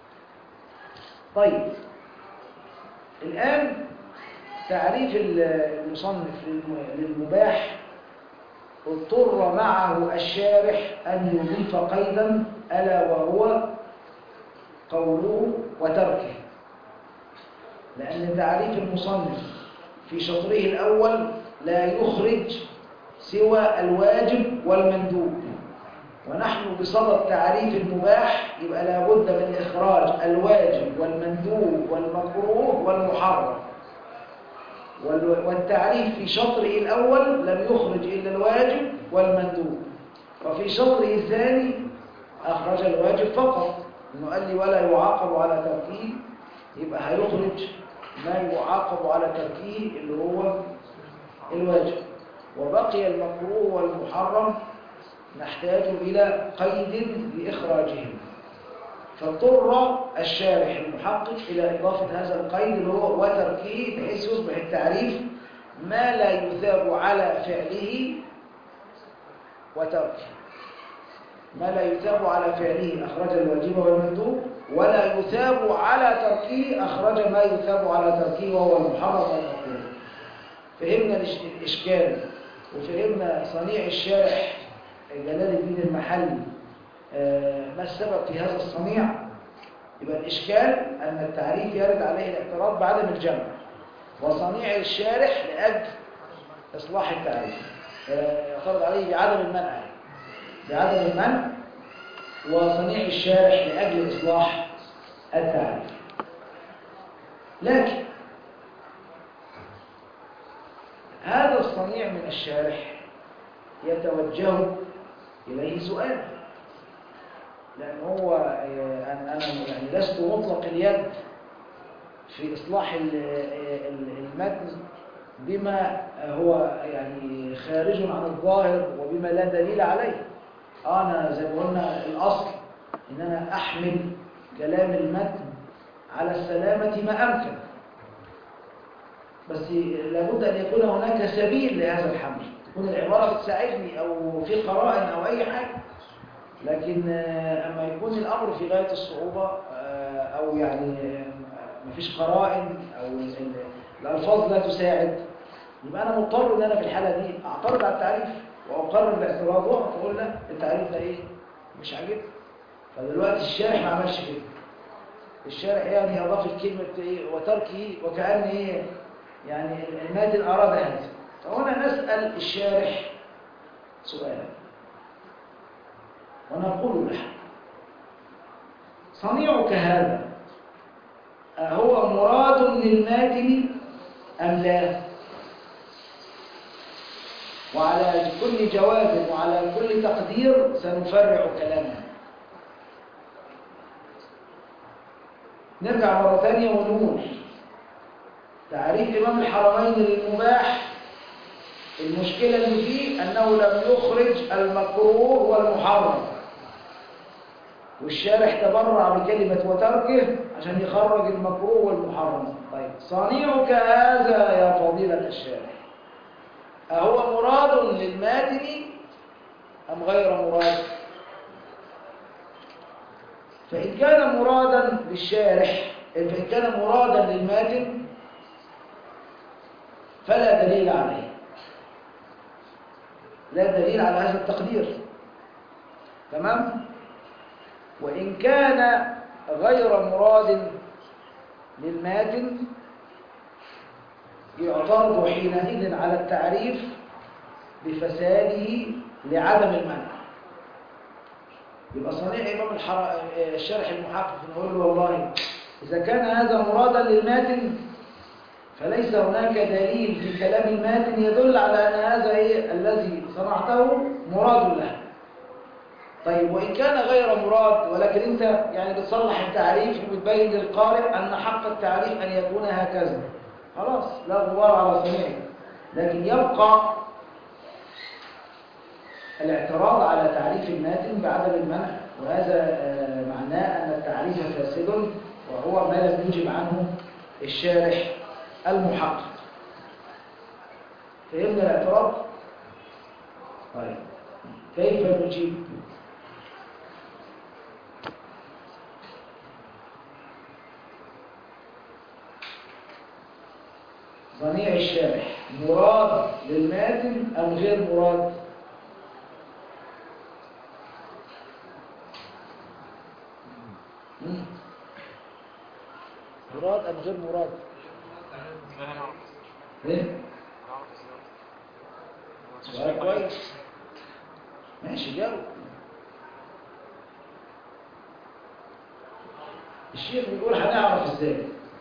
طيب الآن تعريف ال- المصنف للم- للمباح اضطر معه الشارح أن يضيف قيدا ألا وهو قوله وتركه لأن تعريف المصنف في شطره الأول لا يخرج سوى الواجب والمندوب ونحن بصدد تعريف المباح يبقى لابد من إخراج الواجب والمندوب والمكروه والمحرم وال- والتعريف في شطره الأول لم يخرج إلا الواجب والمندوب وفي شطره الثاني أخرج الواجب فقط إنه قال لي ولا يعاقب على تركيه يبقى هيخرج ما يعاقب على تركيه اللي هو الواجب وبقي المكروه والمحرم نحتاج إلى قيد لإخراجهم فاضطر الشارح المحقق إلى إضافة هذا القيد اللي هو وتركيه بحيث يصبح التعريف ما لا يثاب على فعله وتركه ما لا يثاب على فعله أخرج الواجب والمندوب ولا يثاب على تركه أخرج ما يثاب على تركه وهو المحرم والمكروه فهمنا الإش- الإشكال وفهمنا صنيع الشارح جلال الدين المحلي آه، ما السبب في هذا الصنيع يبقى الإشكال أن التعريف يرد عليه الاعتراض بعدم الجمع وصنيع الشارح لأجل إصلاح التعريف آه، يعترض عليه بعدم المنع بعدم المنع وصنيع الشارح لأجل إصلاح التعريف لكن هذا الصنيع من الشارح يتوجه إليه سؤال لأن هو آه، أنا أنا يعني لست مطلق اليد في إصلاح ال- ال- المتن بما هو يعني خارج عن الظاهر وبما لا دليل عليه أنا زي ما قلنا الأصل إن أنا أحمل كلام المتن على السلامة ما أمكن بس لابد أن يكون هناك سبيل لهذا الحمل تكون العبارة بتساعدني أو في قرائن أو أي حاجة لكن آه، أما يكون الأمر في غاية الصعوبة آه، أو يعني آه، مفيش قرائن أو ال- ال- الألفاظ لا تساعد يبقى أنا مضطر إن أنا في الحالة دي أعترض على التعريف وأقرر باعتراضه وأقول لا التعريف ده إيه مش عاجبني فدلوقتي الشارح ما عملش كده الشارح يعني أضاف الكلمة إيه وتركه وكأن إيه يعني الماتن أراد هذا فهنا نسأل الشارح سؤالا ونقول له صنيعك هذا أهو مراد للماتن أم لا وعلى كل جواب وعلى كل تقدير سنفرع كلامنا نرجع مرة ثانية ونقول تعريف إمام الحرمين للمباح المشكلة اللي فيه أنه لم يخرج المكروه والمحرم والشارح تبرع بكلمة وتركه عشان يخرج المكروه والمحرم طيب صنيعك هذا يا فضيلة الشارح أهو مراد للماتن أم غير مراد فإن كان مرادا للشارح فإن كان مرادا للماتن فلا دليل عليه لا دليل على هذا التقدير تمام وإن كان غير مراد للماتن يعترض حينئذ على التعريف بفساده لعدم المنع يبقى صنيع إمام الحر... الشرح المحقق نقول له والله إذا كان هذا مرادا للماتن فليس هناك دليل في كلام الماتن يدل على أن هذا إيه الذي صنعته مراد له طيب وإن كان غير مراد ولكن أنت يعني بتصلح التعريف وبتبين للقارئ أن حق التعريف أن يكون هكذا خلاص لا غبار على صنيعه لكن يبقى الاعتراض على تعريف الماتن بعدم المنع وهذا آه، معناه أن التعريف فاسد وهو ما لم يجب عنه الشارح المحقق فهمنا الاعتراض؟ طيب كيف نجيب؟ صنيع الشارح مراد للماتن أم غير مراد؟ مم. مراد أم غير مراد؟ ايه؟ سؤال كويس ماشي جاوب الشيخ بيقول هنعرف ازاي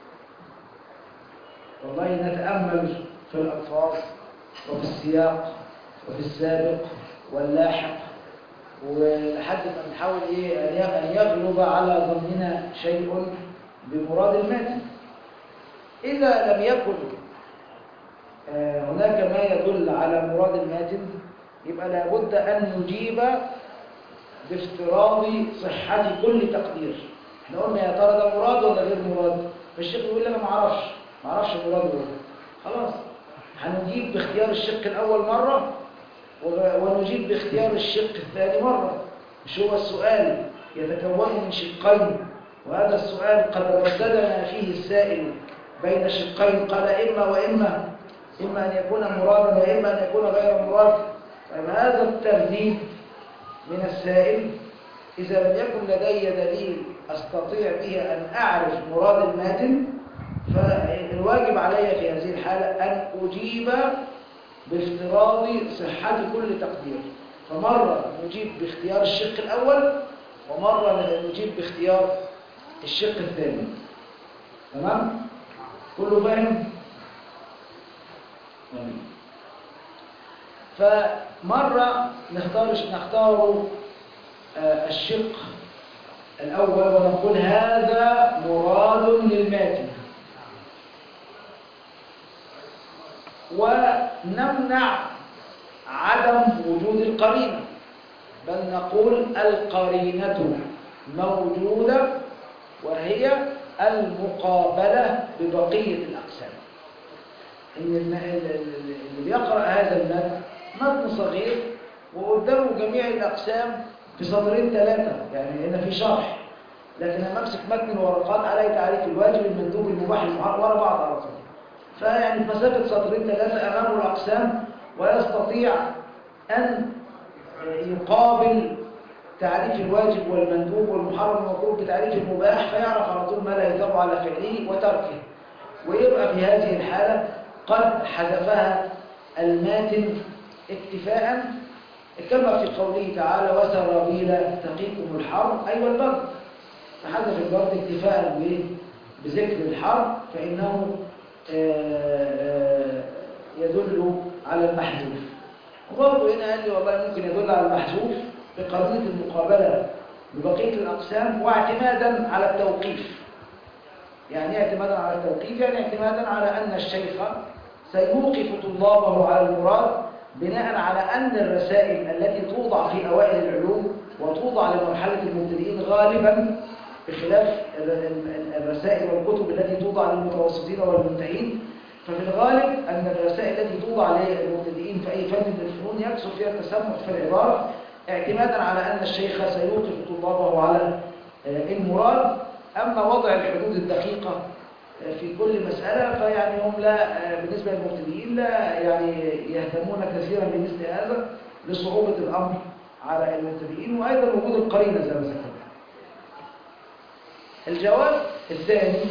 والله نتأمل في الألفاظ وفي السياق وفي السابق واللاحق ولحد ما نحاول ايه أن ي- أن يغلب على ظننا شيء بمراد الماتن إذا لم يكن آه، هناك ما يدل على مراد الماتن يبقى لابد أن نجيب بافتراض صحة كل تقدير احنا قلنا يا ترى ده مراد ولا غير مراد فالشيخ يقول لي انا ما اعرفش ما اعرفش مراد ولا خلاص هنجيب باختيار الشق الاول مره وغ- ونجيب باختيار الشق الثاني مره مش هو السؤال يتكون من شقين وهذا السؤال قد رددنا فيه السائل بين شقين قال اما واما اما ان يكون مرادا واما ان يكون غير مراد طيب هذا الترديد من السائل إذا لم يكن لدي دليل أستطيع به أن أعرف مراد الماتن فالواجب علي في هذه الحالة أن أجيب بافتراض صحة كل تقدير فمرة نجيب باختيار الشق الأول ومرة نجيب باختيار الشق الثاني تمام؟ كله فاهم؟ جميل. فمرة نختار نختار آه، الشق الأول ونقول هذا مراد للماتن ونمنع عدم وجود القرينة بل نقول القرينة موجودة وهي المقابلة ببقية الأقسام إن الم- ال- ال- اللي بيقرأ هذا المتن متن صغير وقدامه جميع الأقسام في سطرين ثلاثة يعني هنا في شرح لكن لما امسك متن الورقات علي تعريف الواجب المندوب المباح المحرم ورا بعض على طول فيعني في مسافة سطرين ثلاثة أمامه الأقسام ويستطيع أن يقابل تعريف الواجب والمندوب والمحرم والمكروه بتعريف المباح فيعرف على طول ما لا يثاب على فعله وتركه ويبقى في هذه الحالة قد حذفها الماتن اكتفاء كما في قوله تعالى وسرابيل تقيكم الحر أي والبرد فحذف البرد اكتفاء ب- بذكر الحر فإنه آه، آه، يدل على المحذوف وبرضه هنا قال لي والله ممكن يدل على المحذوف بقرينة المقابلة ببقية الأقسام واعتمادا على التوقيف يعني ايه اعتمادا على التوقيف يعني اعتمادا على أن الشيخ سيوقف طلابه على المراد بناء على أن الرسائل التي توضع في أوائل العلوم وتوضع لمرحلة المبتدئين غالبا بخلاف ال- ال- الرسائل والكتب التي توضع للمتوسطين والمنتهين ففي الغالب أن الرسائل التي توضع للمبتدئين في أي فن من الفنون يكثر فيها التسمح في العبارة اعتمادا على أن الشيخ سيوقف طلابه على آه، المراد أما وضع الحدود الدقيقة آه، في كل مسألة فيعني هم لا آه، بالنسبة للمبتدئين لا يعني يهتمون كثيرا بمثل هذا لصعوبة الأمر على المبتدئين وأيضا وجود القرينة زي ما ذكرنا الجواب الثاني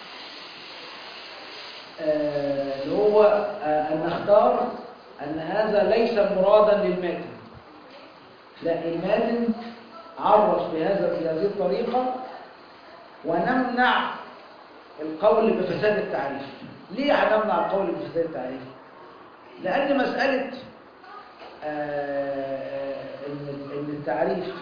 آه، اللي هو آه، أن نختار أن هذا ليس مرادا للماتن لا الماتن عرف بهذا بهذه الطريقة ونمنع القول بفساد التعريف ليه هنمنع القول بفساد التعريف لأن مسألة آه، إن إن التعريف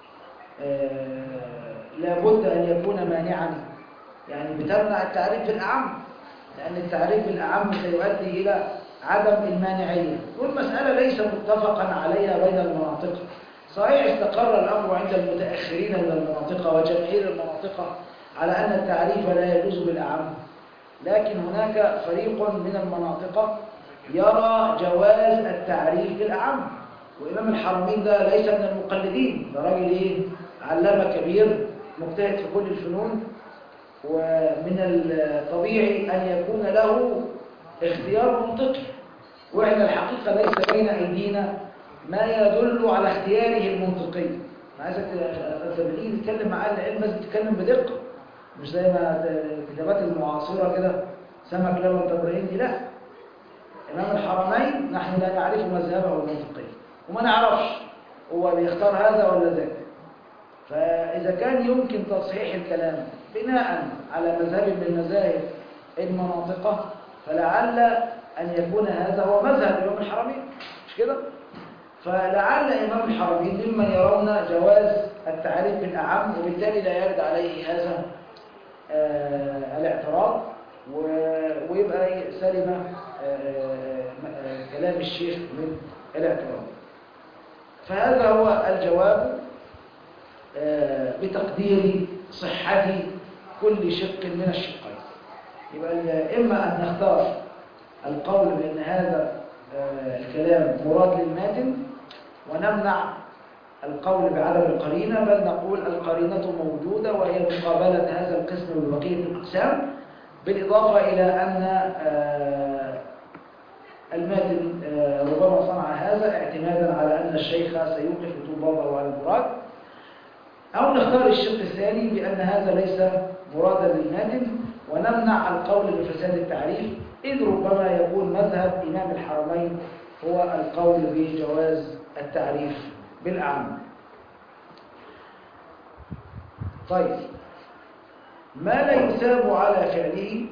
آه، لابد أن يكون مانعا يعني بتمنع التعريف بالأعم لأن التعريف بالأعم سيؤدي إلى عدم المانعية والمسألة ليس متفقا عليها بين المناطق صحيح استقر الأمر عند المتأخرين من المناطق وجماهير المناطق على أن التعريف لا يجوز بالأعم لكن هناك فريق من المناطق يرى جواز التعريف بالأعم وإمام الحرمين ده ليس من المقلدين ده راجل إيه علامة كبير مجتهد في كل الفنون ومن الطبيعي أن يكون له اختيار منطقي وإحنا الحقيقة ليس بين أيدينا ما يدل على اختياره المنطقي أنا عايزك أنت بتيجي تتكلم مع أهل العلم لازم تتكلم بدقة مش زي ما الكتابات المعاصرة كده سمك لبن تبرين دي لا إمام الحرمين نحن لا نعرف مذهبه المنطقي وما نعرفش هو بيختار هذا ولا ذاك فإذا كان يمكن تصحيح الكلام بناء على مذهب من مذاهب المناطقة فلعل أن يكون هذا هو مذهب إمام الحرمين مش كده؟ فلعل إمام الحرمين ممن يرون جواز التعريف بالأعم وبالتالي لا يرد عليه هذا آه الاعتراض و- ويبقى سلم آه، آه، كلام الشيخ من الاعتراض فهذا هو الجواب آه، بتقدير صحة كل شق من الشقين يبقى ال- إما أن نختار القول بأن هذا آه، الكلام مراد للماتن ونمنع القول بعدم القرينة بل نقول القرينة موجودة وهي مقابلة هذا القسم ببقية الأقسام بالإضافة إلى أن آه، الماتن آه، ربما صنع هذا اعتمادا على أن الشيخ سيوقف طلابه على المراد أو نختار الشق الثاني بأن هذا ليس مرادا للماتن ونمنع القول بفساد التعريف إذ ربما يكون مذهب إمام الحرمين هو القول بجواز التعريف بالأعم طيب ما لا يثاب على فعله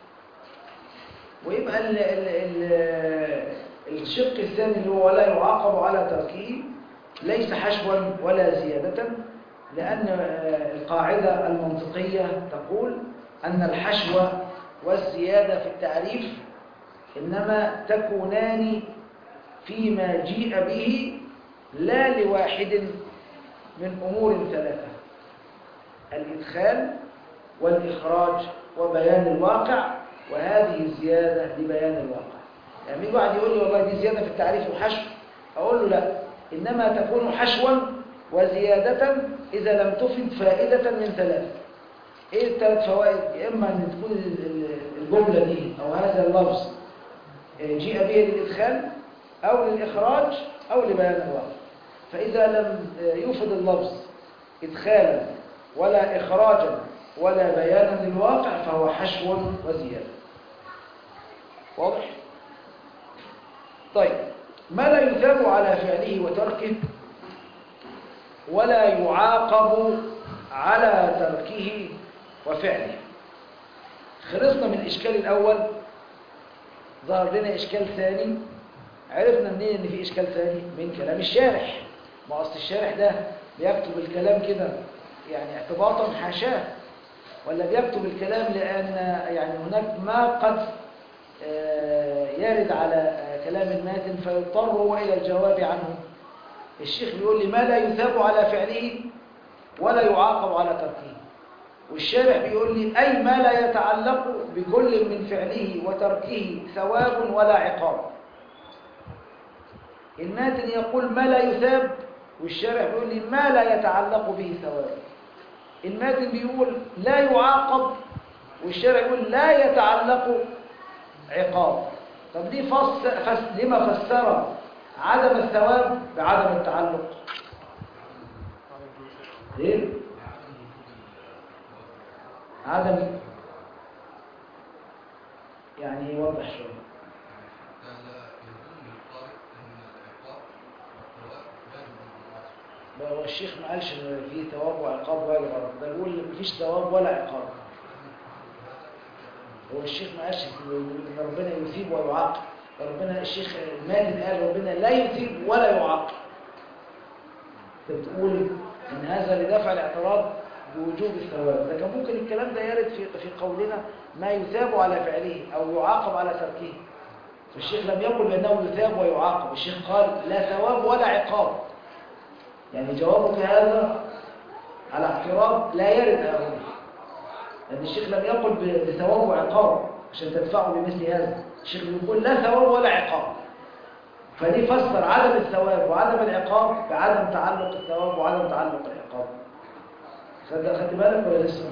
ويبقى ال ال ال الشق الثاني اللي هو ولا يعاقب على تركه ليس حشوا ولا زيادة لأن آه، القاعدة المنطقية تقول أن الحشو والزيادة في التعريف إنما تكونان فيما جيء به لا لواحد من أمور ثلاثة الإدخال والإخراج وبيان الواقع وهذه الزيادة لبيان الواقع يعني يجي واحد يقول لي والله دي زيادة في التعريف وحشو أقول له لا إنما تكون حشوا وزيادة إذا لم تفد فائدة من ثلاثة إيه الثلاث فوائد؟ يا إما أن تكون ال- ال- الجملة دي أو هذا اللفظ آه، جيء به للإدخال أو للإخراج أو لبيان الواقع فإذا لم آه، يفد اللفظ إدخالا ولا إخراجا ولا بيانا للواقع فهو حشو وزيادة واضح؟ طيب ما لا يثاب على فعله وتركه ولا يعاقب على تركه وفعله خلصنا من الإشكال الأول ظهر لنا إشكال ثاني عرفنا منين إن في إشكال ثاني من كلام الشارح ما أصل الشارح ده بيكتب الكلام كده يعني اعتباطا حاشاه ولا بيكتب الكلام لأن يعني هناك ما قد آه، يرد على آه، كلام الماتن فيضطر هو إلى الجواب عنه الشيخ بيقول لي ما لا يثاب على فعله ولا يعاقب على تركه والشارح بيقول لي أي ما لا يتعلق بكل من فعله وتركه ثواب ولا عقاب الماتن يقول ما لا يثاب والشارح بيقول لي ما لا يتعلق به ثواب الماتن بيقول لا يعاقب والشارع يقول لا يتعلق عقاب طب ليه فس... فس... لما فسر عدم الثواب بعدم التعلق ليه عدم يعني يوضح شويه لا لا يظن القارئ أن العقاب والثواب لازم من الله هو الشيخ ما قالش ان في ثواب وعقاب ولا غلط ده بيقول مفيش ثواب ولا عقاب هو الشيخ ما قالش ان ربنا يثيب ويعاقب ربنا الشيخ الماتن قال ربنا لا يثيب ولا يعاقب انت بتقول ان هذا لدفع الاعتراض بوجوب الثواب لكن ممكن الكلام ده يرد في في قولنا ما يثاب على فعله او يعاقب على تركه الشيخ لم يقل بانه يثاب ويعاقب الشيخ قال لا ثواب ولا عقاب يعني جوابك هذا على اعتراض لا يرد هذا لأن الشيخ لم يقل ب- بثواب وعقاب عشان تدفعوا بمثل هذا الشيخ بيقول لا ثواب ولا عقاب فدي فسر عدم الثواب وعدم العقاب بعدم تعلق الثواب وعدم تعلق العقاب خد- خدت بالك ولا لسه؟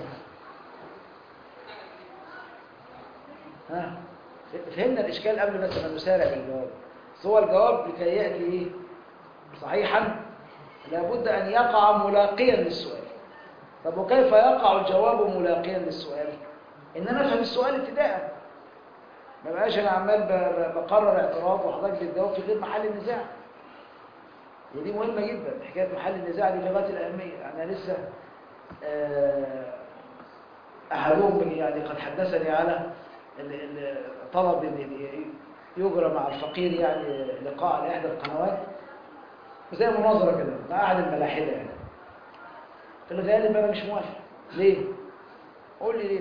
ها فهمنا الإشكال قبل ما ما نسارع بالجواب بس هو الجواب لكي يأتي إيه؟ صحيحا لابد أن يقع ملاقيا للسؤال طب وكيف يقع الجواب ملاقيا للسؤال ان انا افهم السؤال ابتداء ما بقاش انا عمال ب- ب- بقرر اعتراض وحضرتك بتجاوب في غير محل النزاع ودي مهمه جدا حكايه محل النزاع دي لغايه الاهميه انا لسه آه، احدهم يعني قد حدثني على ال- ال- طلب ان ي- يجرى مع الفقير يعني لقاء على احدى القنوات زي مناظره كده مع احد الملاحده يعني في الغالب انا مش موافق ليه قول لي ليه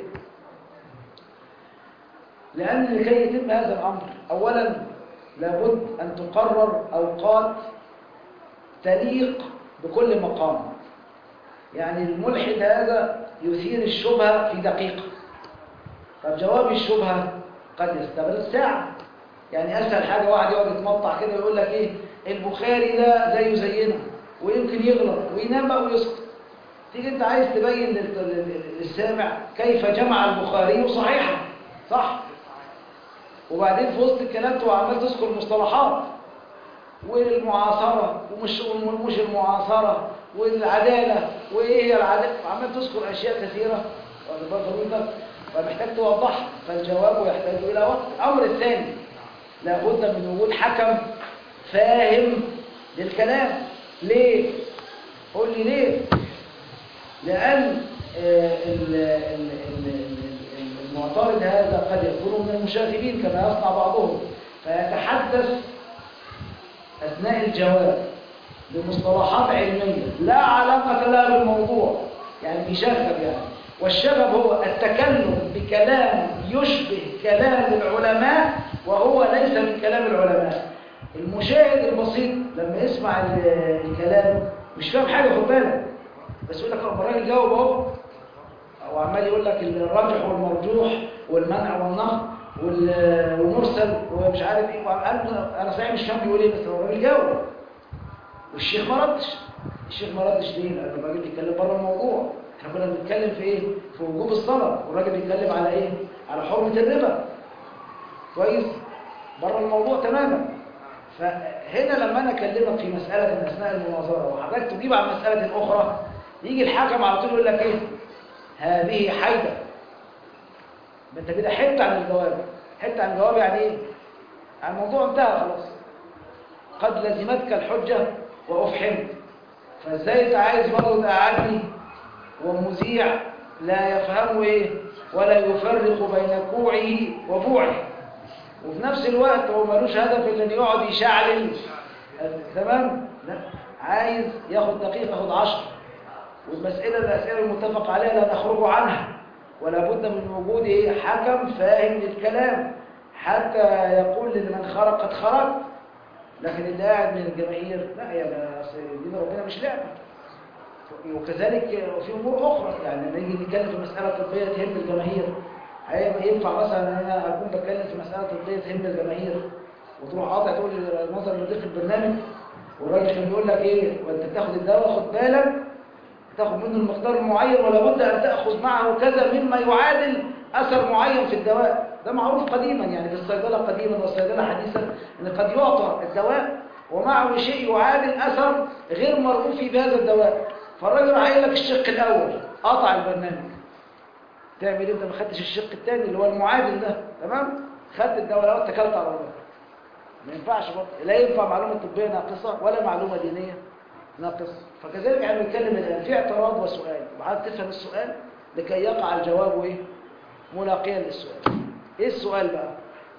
لان لكي يتم هذا الامر اولا لابد ان تقرر اوقات تليق بكل مقام يعني الملحد هذا يثير الشبهه في دقيقه طب جواب الشبهه قد يستغرق ساعه يعني اسهل حاجه واحد يقعد يتمطع كده ويقول لك ايه البخاري ده زيه زينا ويمكن يغلط وينام بقى ويسكت تيجي انت عايز تبين لل- لل- للسامع كيف جمع البخاري صحيحا صح وبعدين في وسط الكلام تبقى عمال تذكر مصطلحات والمعاصرة ومش ومش المعاصرة والعدالة وإيه هي العدالة عمال تذكر أشياء كثيرة واخد بالك حضرتك فمحتاج توضحها فالجواب يحتاج إلى وقت الأمر الثاني لابد من وجود حكم فاهم للكلام ليه؟ قول لي ليه؟ لأن آه، ال- ال- ال- ال- المعترض هذا قد يكون من المشاغبين كما يصنع بعضهم فيتحدث أثناء الجواب بمصطلحات علمية لا علاقة لها بالموضوع يعني بيشغب يعني والشغب هو التكلم بكلام يشبه كلام العلماء وهو ليس من كلام العلماء المشاهد البسيط لما يسمع ال- الكلام مش فاهم حاجة خد بالك بس يقول لك "أه، الراجل جاوب اهو او عمال يقول لك الراجح والمرجوح والمنع والنقد وال- والمرسل ومش عارف ايه وقال له انا صحيح مش فاهم بيقول ايه بس هو الراجل جاوب والشيخ ما ردش الشيخ ما ردش ليه؟ لان الراجل بيتكلم بره الموضوع احنا كنا بنتكلم في ايه؟ في وجوب الصلاه والراجل بيتكلم على ايه؟ على حرمه الربا كويس؟ بره الموضوع تماما فهنا لما انا اكلمك في مساله من اثناء المناظره وحضرتك تجيب عن مساله اخرى يجي الحكم على طول يقول لك ايه؟ هذه حيدة ما انت كده حدت عن الجواب حدت عن الجواب يعني ايه يعني الموضوع انتهى خلاص قد لزمتك الحجة وأفحمت فازاي انت عايز برضه تقعدني ومذيع لا يفهم ايه ولا يفرق بين كوعه وبوعه وفي نفس الوقت هو ملوش هدف الا ان يقعد يشعلل تمام لا عايز ياخد دقيقة ياخد عشر والمسألة الأسئلة المتفق عليها لا نخرج عنها ولا بد من وجود إيه؟ حكم فاهم للكلام حتى يقول لمن خرج قد خرج لكن اللي قاعد من الجماهير لا يا ما أصل دين ربنا مش لعبة وكذلك في أمور أخرى يعني لما نيجي نتكلم في مسألة طبية تهم الجماهير هي- ينفع مثلا ان انا اكون بتكلم في مسألة طبية تهم الجماهير وتروح قاطع تقول لي نظر لضيق البرنامج والراجل كان بيقول لك ايه وانت بتاخد الدواء خد بالك تاخد منه المقدار المعين ولا بد ان تاخذ معه كذا مما يعادل اثر معين في الدواء ده معروف قديما يعني في الصيدله قديما والصيدله حديثا ان قد يعطى الدواء ومعه شيء يعادل اثر غير مرغوب فيه بهذا الدواء فالراجل راح قايل لك الشق الاول قطع البرنامج تعمل إيه؟ انت ما خدتش الشق الثاني اللي هو المعادل ده تمام خدت الدواء الاول اتكلت على الله ما ينفعش برضه لا ينفع معلومه طبيه ناقصه ولا معلومه دينيه ناقص فكذلك احنا بنتكلم الان في اعتراض وسؤال وبعد تفهم السؤال لكي يقع الجواب ايه ملاقيا للسؤال ايه السؤال بقى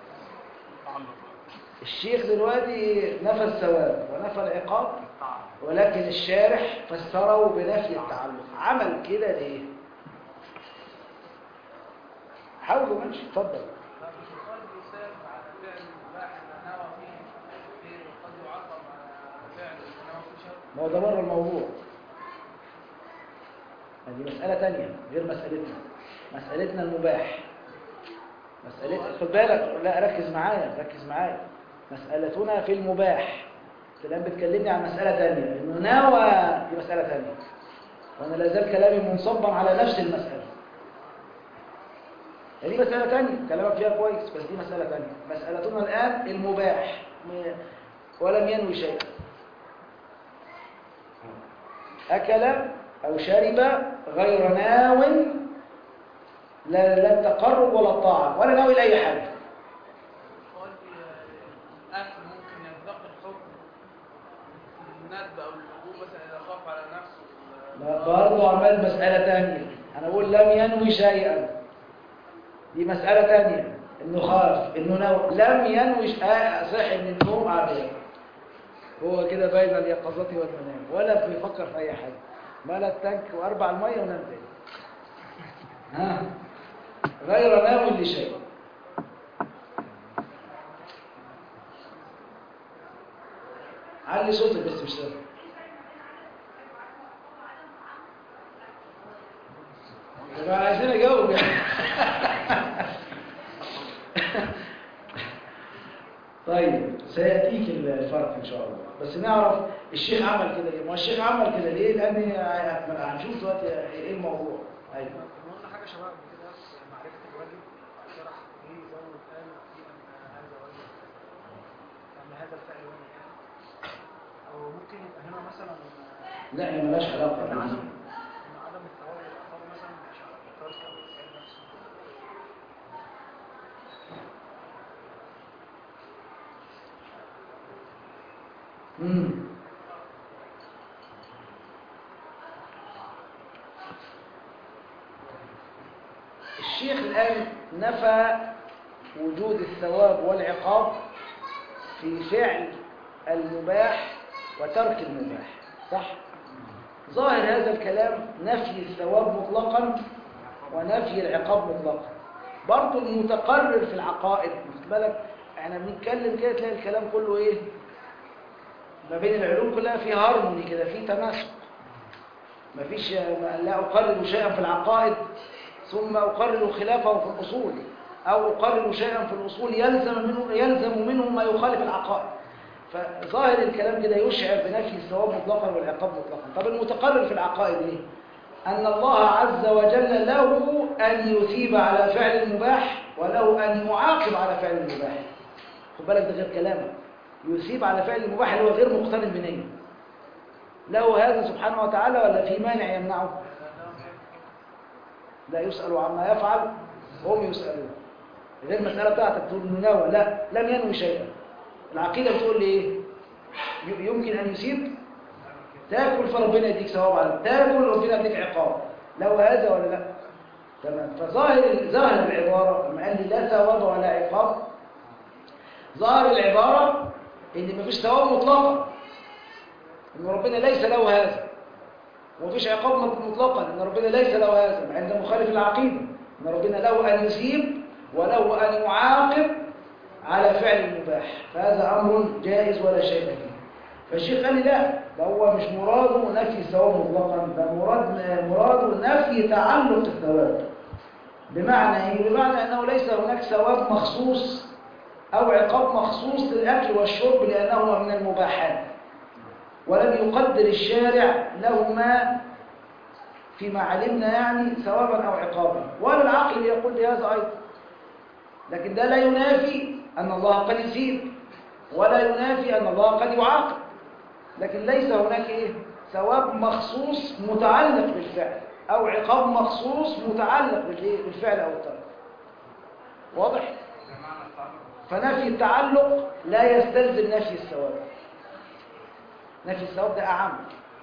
الشيخ دلوقتي نفى الثواب ونفى العقاب ولكن الشارح فسره بنفي التعلق عمل كده ليه حاولوا ماشي اتفضل لا مش يقال الإنسان على فعل المباح إن نوى فيه خير وقد يعاقب على فعل نوى فيه شر ما هو ده بره الموضوع هذه مسألة تانية غير مسألتنا مسألتنا المباح مسألة خد بالك لا ركز معايا ركز معايا مسألتنا في المباح أنت الآن بتكلمني عن مسألة تانية إنه نوى دي مسألة تانية وأنا لا زال كلامي منصبا على نفس المسألة دي مسألة تانية كلامك فيها كويس بس دي مسألة تانية مسألتنا الآن المباح م- ولم ينوي شيئا أكل أو شرب غير ناو لا لا التقرب ولا الطاعة ولا ناوي لأي حاجة يقال الأكل ممكن ينتقل الحكم الندب أو اللجوء مثلا إذا خاف على نفسه لا، برضه عمال مسألة تانية أنا بقول لم ينوي شيئا دي مسألة تانية إنه خاف إنه نو... لم ينوي ش- آه، صحي من النوم قاعد ياكل. هو كده بين اليقظة والمنام ولا بيفكر في أي حاجة ملا التانك وأربع المية ونام تاني ها غير ناوي لشيء علي صوتك بس مش سامع يبقى عايزين اجاوب يعني طيب سياتيك الفرق ان شاء الله بس نعرف الشيخ عمل كده ليه ما هو الشيخ عمل كده ليه لان هنشوف دلوقتي ايه الموضوع ايوه كنا قلنا حاجة شباب قبل كده في معرفة الواجب شرح ليه زود قال في أن هذا واجب أن هذا الفعل واجب يعني أو ممكن يبقى هنا مثلا لا هي ملهاش علاقه إن عدم بالنسبة. إن عدم الثواب والعقاب مثلا مش على الترك أو الفعل نفسه مم. الشيخ الآن نفى وجود الثواب والعقاب في فعل المباح وترك المباح صح؟ ظاهر هذا الكلام نفي الثواب مطلقا ونفي العقاب مطلقا برضه المتقرر في العقائد خد بالك احنا بنتكلم كده تلاقي الكلام كله ايه ما بين العلوم كلها في هارموني كده في تناسق مفيش لا أقرر شيئا في العقائد ثم أقرر خلافه في الأصول أو أقرر شيئا في الأصول يلزم منه يلزم منه ما يخالف العقائد فظاهر الكلام كده يشعر بنفي الثواب مطلقا والعقاب مطلقا طب المتقرر في العقائد ايه أن الله عز وجل له أن يثيب على فعل المباح وله أن يعاقب على فعل المباح خد بالك ده غير كلامك يثيب على فعل المباح اللي هو غير مقترن بنية له هذا سبحانه وتعالى ولا في مانع يمنعه لا يسأل عما يفعل هم يسألون غير المسألة بتاعتك تقول انه نوى لا لم ينوي شيئا العقيدة بتقول لي ايه ي- يمكن ان يسيب تاكل فربنا يديك ثواب على تاكل ربنا يديك عقاب لو هذا ولا لا تمام فظاهر ظاهر العبارة لما قال لي لا ثواب ولا عقاب ظاهر العبارة ان مفيش ثواب مطلقا ان ربنا ليس له هذا ومفيش عقاب مطلقا ان ربنا ليس له هذا مع ان مخالف العقيده ان ربنا له ان يثيب وله ان يعاقب على فعل المباح فهذا امر جائز ولا شيء فيه فالشيخ قال لي لا ده هو مش مراده نفي الثواب مطلقا ده مراد مراده نفي تعلق الثواب بمعنى ايه بمعنى انه ليس هناك ثواب مخصوص او عقاب مخصوص للاكل والشرب لانهما من المباحات ولم يقدر الشارع لهما فيما علمنا يعني ثوابا أو عقابا ولا العقل يقول بهذا أيضا لكن ده لا ينافي أن الله قد يثيب ولا ينافي أن الله قد يعاقب لكن ليس هناك إيه؟ ثواب مخصوص متعلق بالفعل أو عقاب مخصوص متعلق بالإيه؟ بالفعل أو الترك واضح؟ بمعنى التعلق فنفي التعلق لا يستلزم نفي الثواب نفي الثواب ده أعم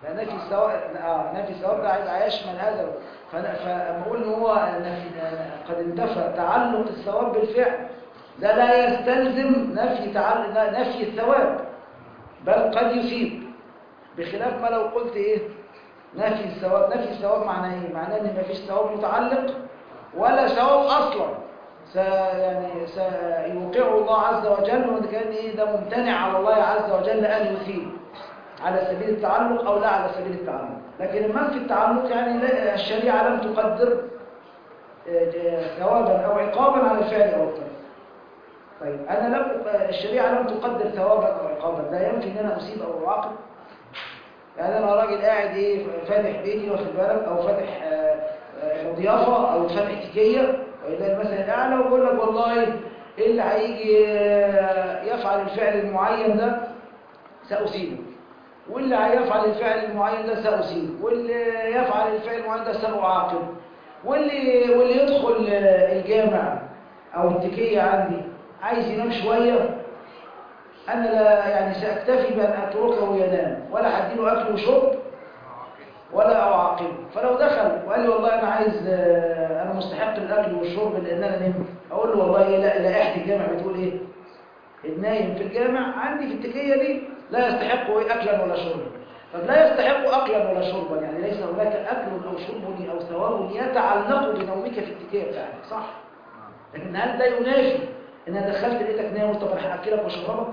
لا نفي الثواب اه نفي الثواب ده هيبقى يشمل هذا فانا فاما اقول ان هو نفي قد انتفى تعلق الثواب بالفعل ده لا يستلزم نفي تعلق نفي الثواب بل قد يفيد بخلاف ما لو قلت ايه نفي الثواب نفي الثواب معناه ايه معناه ان مفيش ثواب متعلق ولا ثواب اصلا س يعني سيوقعه الله عز وجل وان كان ايه ده ممتنع على الله عز وجل ان يثيب على سبيل التعلق او لا على سبيل التعلق لكن المنفي التعلق يعني لا- الشريعه لم تقدر آه، آه، ثوابا او عقابا على الفعل او الترك طيب انا لم الشريعه لم تقدر ثوابا او عقابا لا يمكن ان انا اصيب او اعاقب يعني انا راجل قاعد ايه فاتح بيتي واخد بالك او فاتح آه، آه، ضيافه او فاتح تكيه والى المثل الاعلى وبقول لك والله ايه اللي هيجي آه، يفعل الفعل المعين ده ساصيبه واللي هيفعل الفعل المعين ده ساصيبه واللي يفعل الفعل المعين ده ساعاقبه واللي واللي يدخل آه، الجامع او التكيه عندي عايز ينام شويه أنا لا يعني سأكتفي بأن أتركه ينام ولا هديله أكل وشرب ولا أعاقبه فلو دخل وقال لي والله أنا عايز آه، أنا مستحق الأكل والشرب لأن أنا نمت أقول له والله إيه لا لائحة الجامع بتقول إيه النايم في الجامع عندي في التكية دي لا يستحق إيه أكلا ولا شربا طب لا يستحق أكلا ولا شربا يعني ليس هناك أكل أو شرب أو ثواب يتعلق بنومك في التكية بتاعتك صح لكن هل ده ينافي ان انا دخلت لقيتك نايم طب انا هاكلك واشربك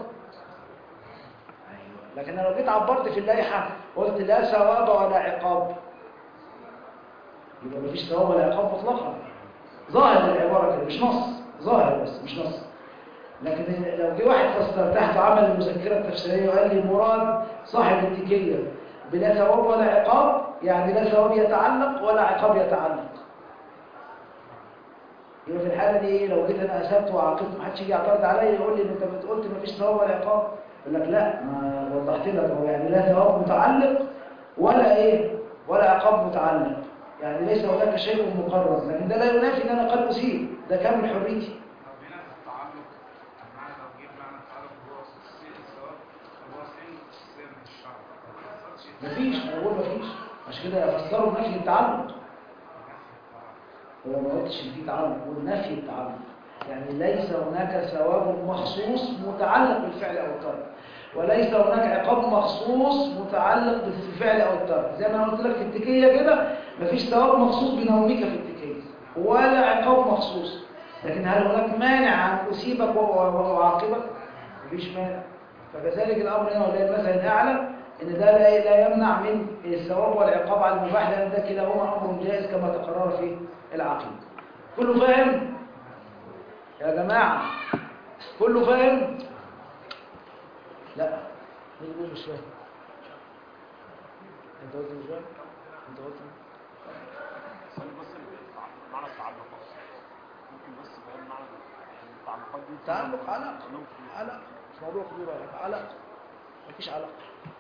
ايوه لكن انا لو جيت عبرت في اللائحه قلت لا ثواب ولا عقاب يبقى مفيش ثواب ولا عقاب مطلقا ظاهر العباره كده مش نص ظاهر بس مش نص لكن لو جه واحد فسر تحت عمل المذكره التفسيريه وقال لي مراد صاحب التكيه بلا ثواب ولا عقاب يعني لا ثواب يتعلق ولا عقاب يتعلق يبقى في الحالة دي ايه لو جيت انا اثبت وعاقبت محدش يجي يعترض عليا يقول لي انت بتقولت مفيش ثواب ولا عقاب يقول لك لا ما وضحت لك هو يعني لا ثواب متعلق ولا ايه ولا عقاب متعلق يعني ليس هناك شيء مقرر لكن ده لا ينافي ان انا قد اسيب ده كامل حريتي طب هنا في التعلق معنى لو جيب معنى التعلق هو سين الثواب هو سين سين الشرع ما حصلش مفيش انا بقول مفيش عشان كده افسره بنفي التعلق هو ما قلتش ان في تعلق بقول نفي التعلق يعني ليس هناك ثواب مخصوص متعلق بالفعل او الترك وليس هناك عقاب مخصوص متعلق بالفعل او الترك زي ما انا قلت لك في التكيه كده مفيش ثواب مخصوص بنومك في التكيه ولا عقاب مخصوص لكن هل هناك مانع ان اصيبك و- و- واعاقبك مفيش مانع فكذلك الامر هنا ولله المثل الاعلى ان ده لا لا يمنع من الثواب والعقاب على المباح لان ده كلاهما امر جائز كما تقرر في العقيده كله فاهم يا جماعه كله فاهم لا مين يقول مش فاهم انت قلت مش فاهم انت قلت سؤال بس التع- معنى التعلق بس ممكن بس بيان معنى يعني التعلقات دي تعلق علاقه كلهم في- علاقه مش موضوع كبير ولا حاجة. علاقه مفيش علاقه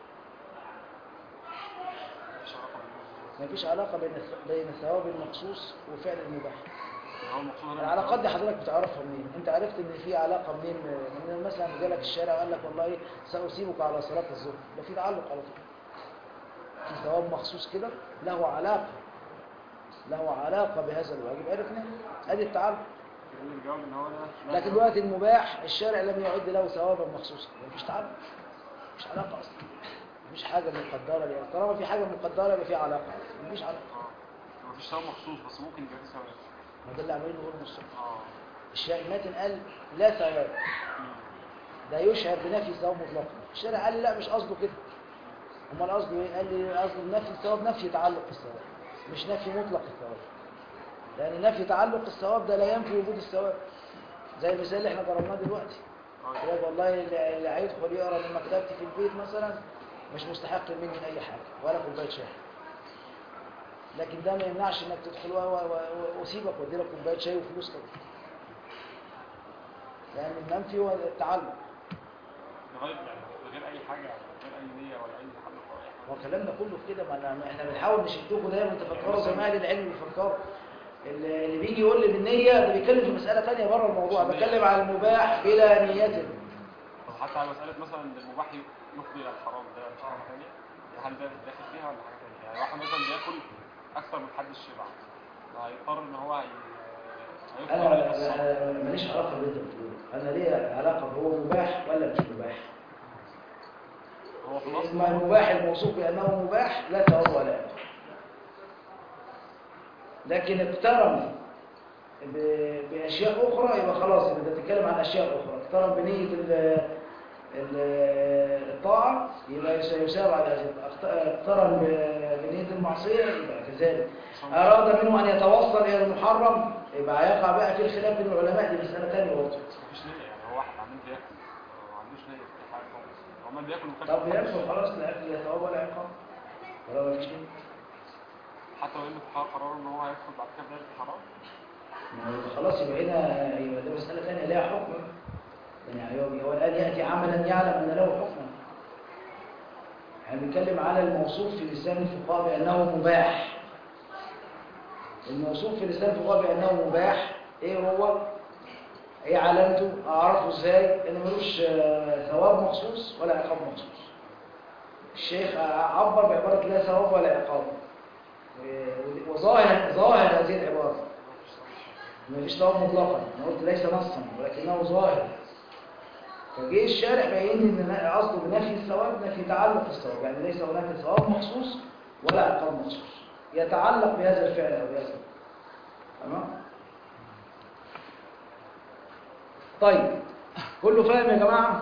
مفيش علاقة بالناس. مفيش علاقه بين الث- بين الثواب المخصوص وفعل المباح يعني هو المقصود هنا العلاقات دي حضرتك بتعرفها منين انت عرفت ان في علاقه منين من مثلا جالك الشارع وقال لك والله ساسيبك على صلاه الظهر ده في تعلق على طول في ثواب مخصوص كده له علاقه له علاقه بهذا الواجب عرفنا ادي التعلق يقول الجواب ان هو ده لكن دلوقتي المباح الشارع لم يعد له ثوابا مخصوصا مفيش تعلق مفيش علاقه اصلا مفيش حاجه مقدره ليه طالما في حاجه مقدره يبقى في علاقه مفيش علاقه اه مفيش ثواب مخصوص بس ممكن يبقى في ثواب ما ده اللي عمالين نقوله من الصبح اه الشارع الماتن قال لا ثواب مم. ده يشعر بنفي الثواب مطلقا الشارع قال لي لا مش قصده كده امال قصده ايه قال لي قصده نفي الثواب نفي تعلق الثواب مش نفي مطلق الثواب لان نفي تعلق الثواب ده لا ينفي وجود الثواب زي المثال اللي احنا ضربناه دلوقتي اه يقول والله اللي اللي هيدخل يقرا من مكتبتي في البيت مثلا مش مستحق مني اي حاجه ولا كوبايه شاي لكن ده ما يمنعش انك تدخل و- و- و- واسيبك وادي لك كوبايه شاي وفلوس طبعا لان المنفي هو التعلق لغايه يعني من غير اي حاجه من غير اي نيه ولا اي تعلق ولا اي حاجه هو كلامنا كله في كده ما أنا- احنا بنحاول نشدكم دايما تفكروا زي ما اهل العلم بيفكروا اللي اللي بيجي يقول لي بالنيه ده بيتكلم في مساله ثانيه بره الموضوع بتكلم على المباح بلا نيه طب حتى على مساله مثلا ان المباح يفضي الى الحرام ده مش حاجه ثانيه هل ده داخل فيها ولا حاجه ثانيه يعني واحد مثلا بياكل اكثر من حد الشبع هيضطر ان هو هي هيفطر انا عليه الصبح أنا ماليش علاقه باللي انت بتقوله انا ليا علاقه هو مباح ولا مش مباح هو في الاصل ما المباح الموصوف بانه مباح لا ثواب ولا اجر لكن اقترن ب- باشياء اخرى يبقى خلاص يبقى انت بتتكلم عن اشياء اخرى اقترن بنيه ال- ال- الطاعه يبقى سيثاب على هذا اقت- اقترن ب- بنيه المعصيه يبقى كذلك اراد منه ان يتوصل الى المحرم يبقى هيقع بقى في الخلاف بين العلماء دي مساله ثانيه برضه مفيش نية يعني هو واحد عمال بياكل ما عندوش نية في حاجة خالص هو عمال بياكل وفاكر طب يكفي خلاص لا اكل لا ثواب ولا عقاب ولا ما فيش نيه حتى لو انه في قرار ان هو هيدخل بعد كده دايرة الحرام ما هو خلاص يبقى هنا يبقى ده مسألة ثانية لها حكم يعني هو هو الآن يأتي عملا يعلم أن له حكما احنا بنتكلم على الموصوف في لسان الفقهاء بأنه مباح الموصوف في لسان الفقهاء بأنه مباح إيه هو؟ إيه علامته؟ أعرفه إزاي؟ إنه ملوش آه، ثواب مخصوص ولا عقاب مخصوص الشيخ عبر بعبارة لا ثواب ولا عقاب و- وظاهر ظاهر هذه العبارة ما فيش ثواب مطلقا انا قلت ليس نصا ولكنه ظاهر فجه الشارع بين ان قصده بنفي الثواب نفي تعلق الثواب يعني ليس هناك ثواب مخصوص ولا عقاب مخصوص يتعلق بهذا الفعل او بهذا تمام طيب كله فاهم يا جماعه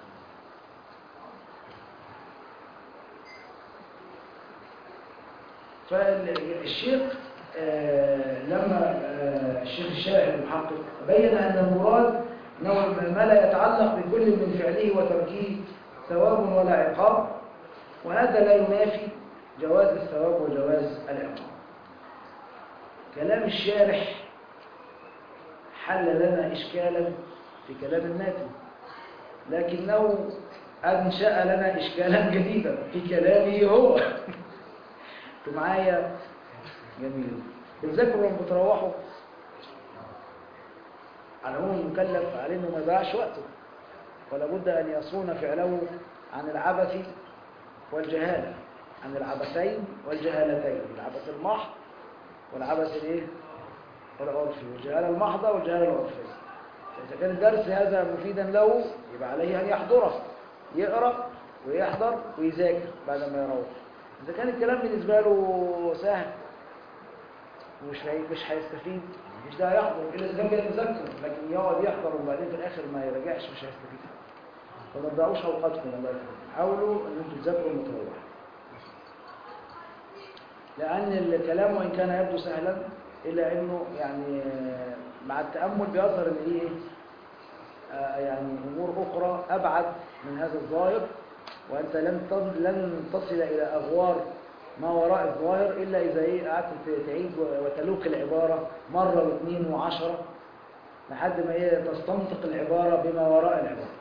فالشيخ آه، لما آه، الشيخ الشارع المحقق بين أن المراد نوع ما لا يتعلق بكل من فعله وتركه ثواب ولا عقاب وهذا لا ينافي جواز الثواب وجواز العقاب كلام الشارح حل لنا إشكالا في كلام الناتي لكنه أنشأ لنا إشكالا جديدا في كلامه هو انتوا معايا جميل بتذاكروا لما بتروحوا على العموم المكلف عليه انه ما يضيعش وقته ولا بد ان يصون فعله عن العبث والجهاله عن العبثين والجهالتين العبث المحض والعبث الايه العرفي والجهاله المحضه والجهاله العرفيه فاذا كان الدرس هذا مفيدا له يبقى عليه ان يحضره يقرا ويحضر ويذاكر بعد ما يروح إذا كان الكلام بالنسبة له سهل ومش هي مش هيستفيد مش ده هيحضر إلا إذا كان بيتذكر لكن يقعد يحضر وبعدين في الآخر ما يراجعش مش هيستفيد فما تضيعوش أوقاتكم الله يخليكم حاولوا إن أنتم تذاكروا المتروح لأن الكلام وإن كان يبدو سهلا إلا إنه يعني آه، مع التأمل بيظهر إن إيه آه، يعني أمور أخرى أبعد من هذا الظاهر وأنت لن تصل لن تصل إلى أغوار ما وراء الظاهر إلا إذا إيه قعدت ت- تعيد و- وتلوك العبارة مرة واثنين وعشرة لحد ما إيه تستنطق العبارة بما وراء العبارة.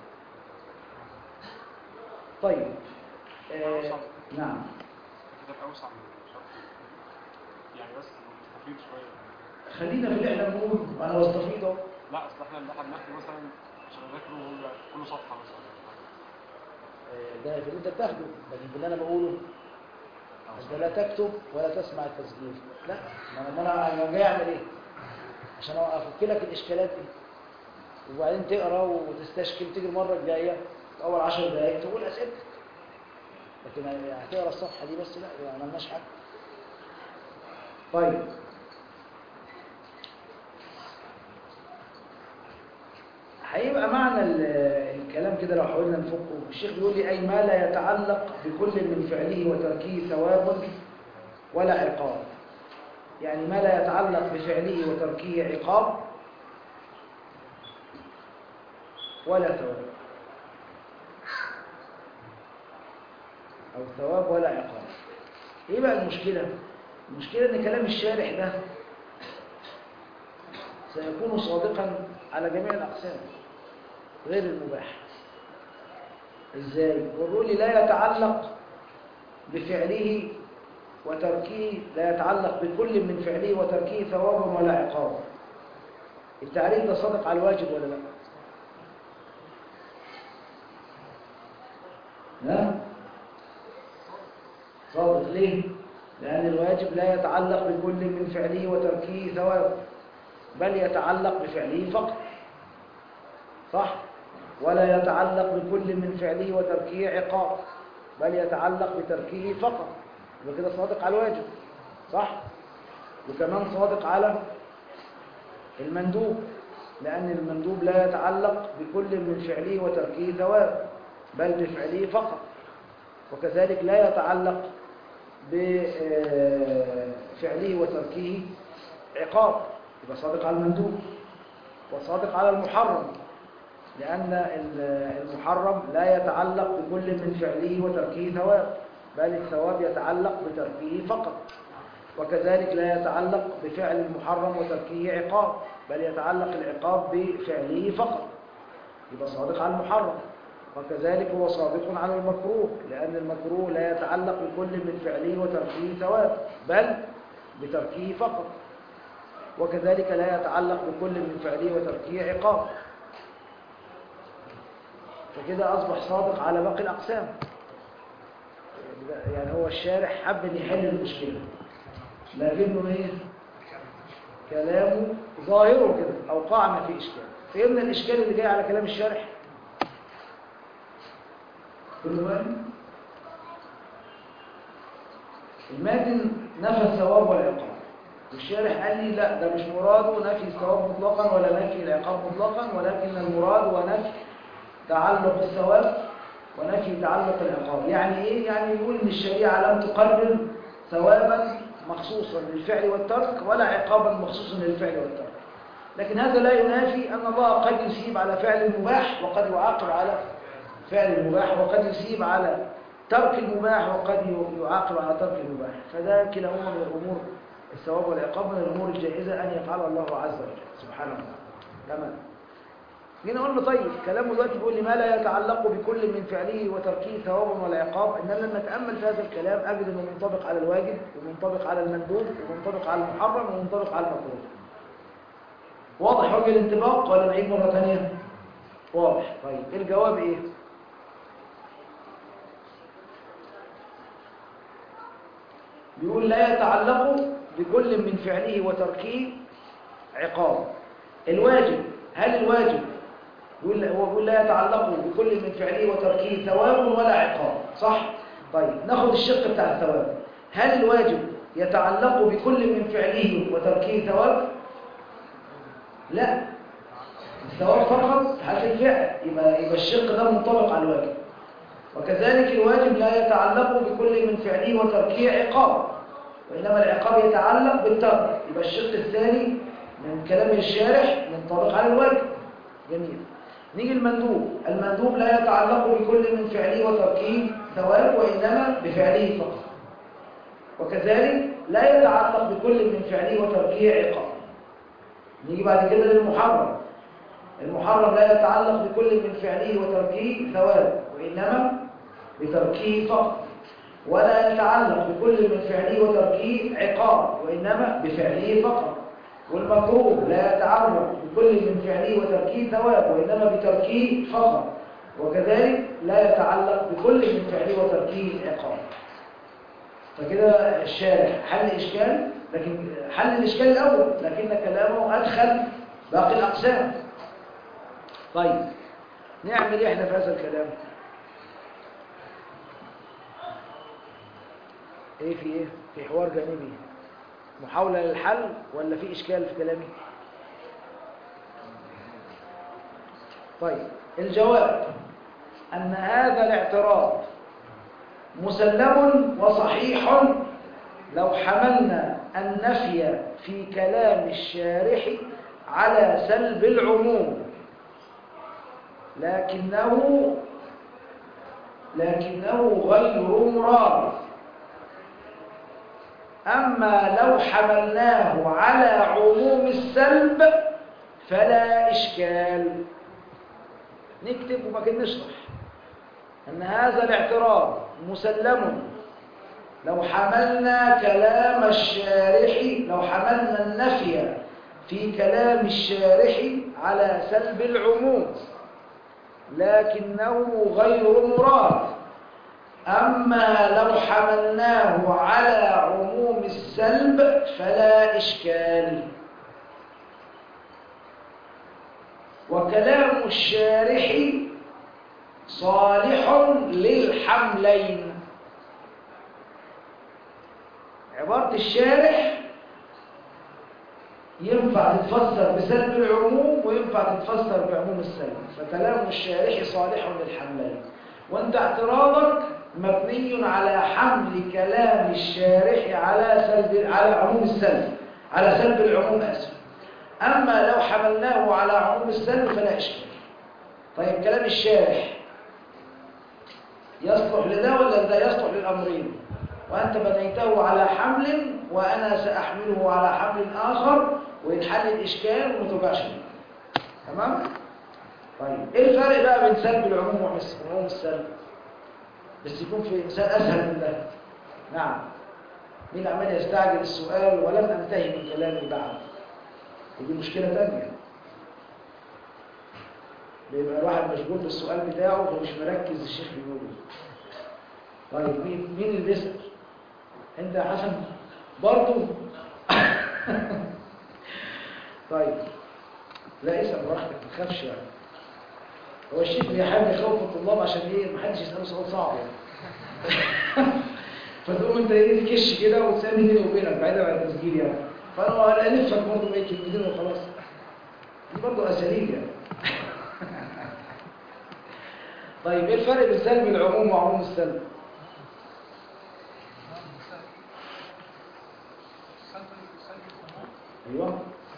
طيب آه نعم كتاب اوسع من شرط يعني بس نستفيد شويه خلينا في اللي احنا بنقوله وأنا بستفيد أهو. لا اصل احنا اللي احنا بناخده مثلا عشان نذاكره هو كل صفحه مثلا آه، ده في اللي أنت بتاخده لكن في اللي أنا بقوله أنت لا تكتب ولا تسمع التسجيل لا ما أنا ما أنا أنا جاي أعمل إيه عشان أفك لك الإشكالات دي وبعدين تقرا وتستشكل تيجي المرة الجاية في أول عشر دقايق تقول أسئلتك لكن هتقرا الصفحة دي بس لا يعني ما عملناش حاجة طيب هيبقى معنى ال- الكلام كده لو حاولنا نفكه الشيخ بيقول لي أي ما لا يتعلق بكل من فعله وتركه ثواب ولا عقاب يعني ما لا يتعلق بفعله وتركه عقاب ولا ثواب أو ثواب ولا عقاب إيه بقى المشكلة؟ المشكلة إن كلام الشارح ده سيكون صادقا على جميع الأقسام غير المباح إزاي؟ بيقول لي لا يتعلق بفعله وتركه لا يتعلق بكل من فعله وتركه ثواب ولا عقاب التعريف ده صادق على الواجب ولا لا؟ لا ليه؟ لأن الواجب لا يتعلق بكل من فعله وتركه ثواب بل يتعلق بفعله فقط صح؟ ولا يتعلق بكل من فعله وتركه عقاب بل يتعلق بتركه فقط يبقى كده صادق على الواجب صح؟ وكمان صادق على المندوب لأن المندوب لا يتعلق بكل من فعله وتركه ثواب بل بفعله فقط وكذلك لا يتعلق بفعله وتركه عقاب يبقى صادق على المندوب وصادق على المحرم لأن المحرم لا يتعلق بكل من فعله وتركه ثواب بل الثواب يتعلق بتركه فقط وكذلك لا يتعلق بفعل المحرم وتركه عقاب بل يتعلق العقاب بفعله فقط يبقى صادق على المحرم وكذلك هو صادق على المكروه لأن المكروه لا يتعلق بكل من فعله وتركه ثواب بل بتركه فقط وكذلك لا يتعلق بكل من فعله وتركه عقاب فكده أصبح صادق على باقي الأقسام يعني هو الشارح حب ان يحل المشكلة لكنه ايه كلامه ظاهره كده أوقعنا في إشكال فهمنا الإشكال اللي جاي على كلام الشارح كل بالي الماتن نفى الثواب والعقاب والشارح قال لي لا ده مش مراده نفي الثواب مطلقا ولا نفي العقاب مطلقا ولكن المراد هو نفي تعلق الثواب ونفي تعلق العقاب يعني ايه يعني يقول ان الشريعه لم تقرر ثوابا مخصوصا للفعل والترك ولا عقابا مخصوصا للفعل والترك لكن هذا لا ينافي ان الله قد يسيب على فعل المباح وقد يعاقب على فعل المباح وقد يسيب على ترك المباح وقد يعاقب على ترك المباح فده كلاهما من الامور الثواب والعقاب من الامور الجائزه ان يفعلها الله عز وجل سبحانه وتعالى تمام جينا قلنا طيب كلامه دلوقتي بيقول لي ما لا يتعلق بكل من فعله وتركه ثواب ولا عقاب انما لما اتامل في هذا الكلام اجد انه منطبق على الواجب ومنطبق على المندوب ومنطبق على المحرم ومنطبق على المكروه واضح وجه الانطباق ولا نعيد مره ثانيه واضح طيب الجواب ايه بيقول لا يتعلق بكل من فعله وتركه عقاب الواجب هل الواجب يقول هو بيقول لا يتعلق بكل من فعله وتركه ثواب ولا عقاب صح طيب ناخد الشق بتاع الثواب هل الواجب يتعلق بكل من فعله وتركه ثواب لا الثواب فقط حالة الفعل يبقى يبقى الشق ده منطبق على الواجب وكذلك الواجب لا يتعلق بكل من فعله وتركه عقاب وإنما العقاب يتعلق بالترك يبقى الشق الثاني من كلام الشارح منطبق على الواجب جميل نيجي المندوب المندوب لا يتعلق بكل من فعله وتركه ثواب وإنما بفعله فقط وكذلك لا يتعلق بكل من فعله وتركه عقاب نيجي بعد كده للمحرم المحرم لا يتعلق بكل من فعله وتركه ثواب وإنما بتركه فقط ولا يتعلق بكل من فعله وتركه عقاب وإنما بفعله فقط والمكروه لا يتعلق بكل من فعله وتركه ثواب وإنما بتركه فقط وكذلك لا يتعلق بكل من فعله وتركه عقاب فكده الشارح حل إشكال لكن حل الإشكال الأول لكن كلامه أدخل باقي الأقسام طيب نعمل إيه إحنا في هذا الكلام إيه في إيه في حوار جانبي محاولة للحل ولا في إشكال في كلامي طيب الجواب أن هذا الاعتراض مسلم وصحيح لو حملنا النفي في كلام الشارح على سلب العموم لكنه لكنه غير مراد أما لو حملناه على عموم السلب فلا إشكال نكتب وما كنا نشرح أن هذا الاعتراض مسلم لو حملنا كلام الشارح لو حملنا النفي في كلام الشارح على سلب العموم لكنه غير مراد أما لو حملناه على عموم السلب فلا إشكال وكلام الشارح صالح للحملين عبارة الشارح ينفع تتفسر بسلب العموم وينفع تتفسر بعموم السلب فكلام الشارح صالح للحملين وانت اعتراضك مبني على حمل كلام الشارح على سلب على عموم السلب على سلب العموم اسف اما لو حملناه على عموم السلب فلا اشكال طيب كلام الشارح يصلح لده ولا ده يصلح للامرين وانت بنيته على حمل وانا ساحمله على حمل اخر وينحل الاشكال وما توجعش منه. تمام طيب ايه الفرق بقى بين سلب العموم وعموم السلب بس يكون في مثال اسهل من ده نعم مين عمال يستعجل السؤال ولم انتهي من كلامي بعد ودي مشكله ثانيه بيبقى الواحد مشغول بالسؤال بتاعه فمش مركز الشيخ بيقوله طيب مين مين اللي بيسال انت يا حسن برضه طيب لا اسال براحتك ما تخافش يعني هو الشيخ بيحاول يخوف الطلاب عشان ايه ما حدش يساله سؤال صعب يعني فتقوم انت ايه تكش كده وتسالني بيني وبينك بعيدا عن التسجيل يعني فانا الفك برضه باي كلمتين وخلاص دي برضه اساليب يعني طيب ايه الفرق بين سلب العموم وعموم السلب ايوه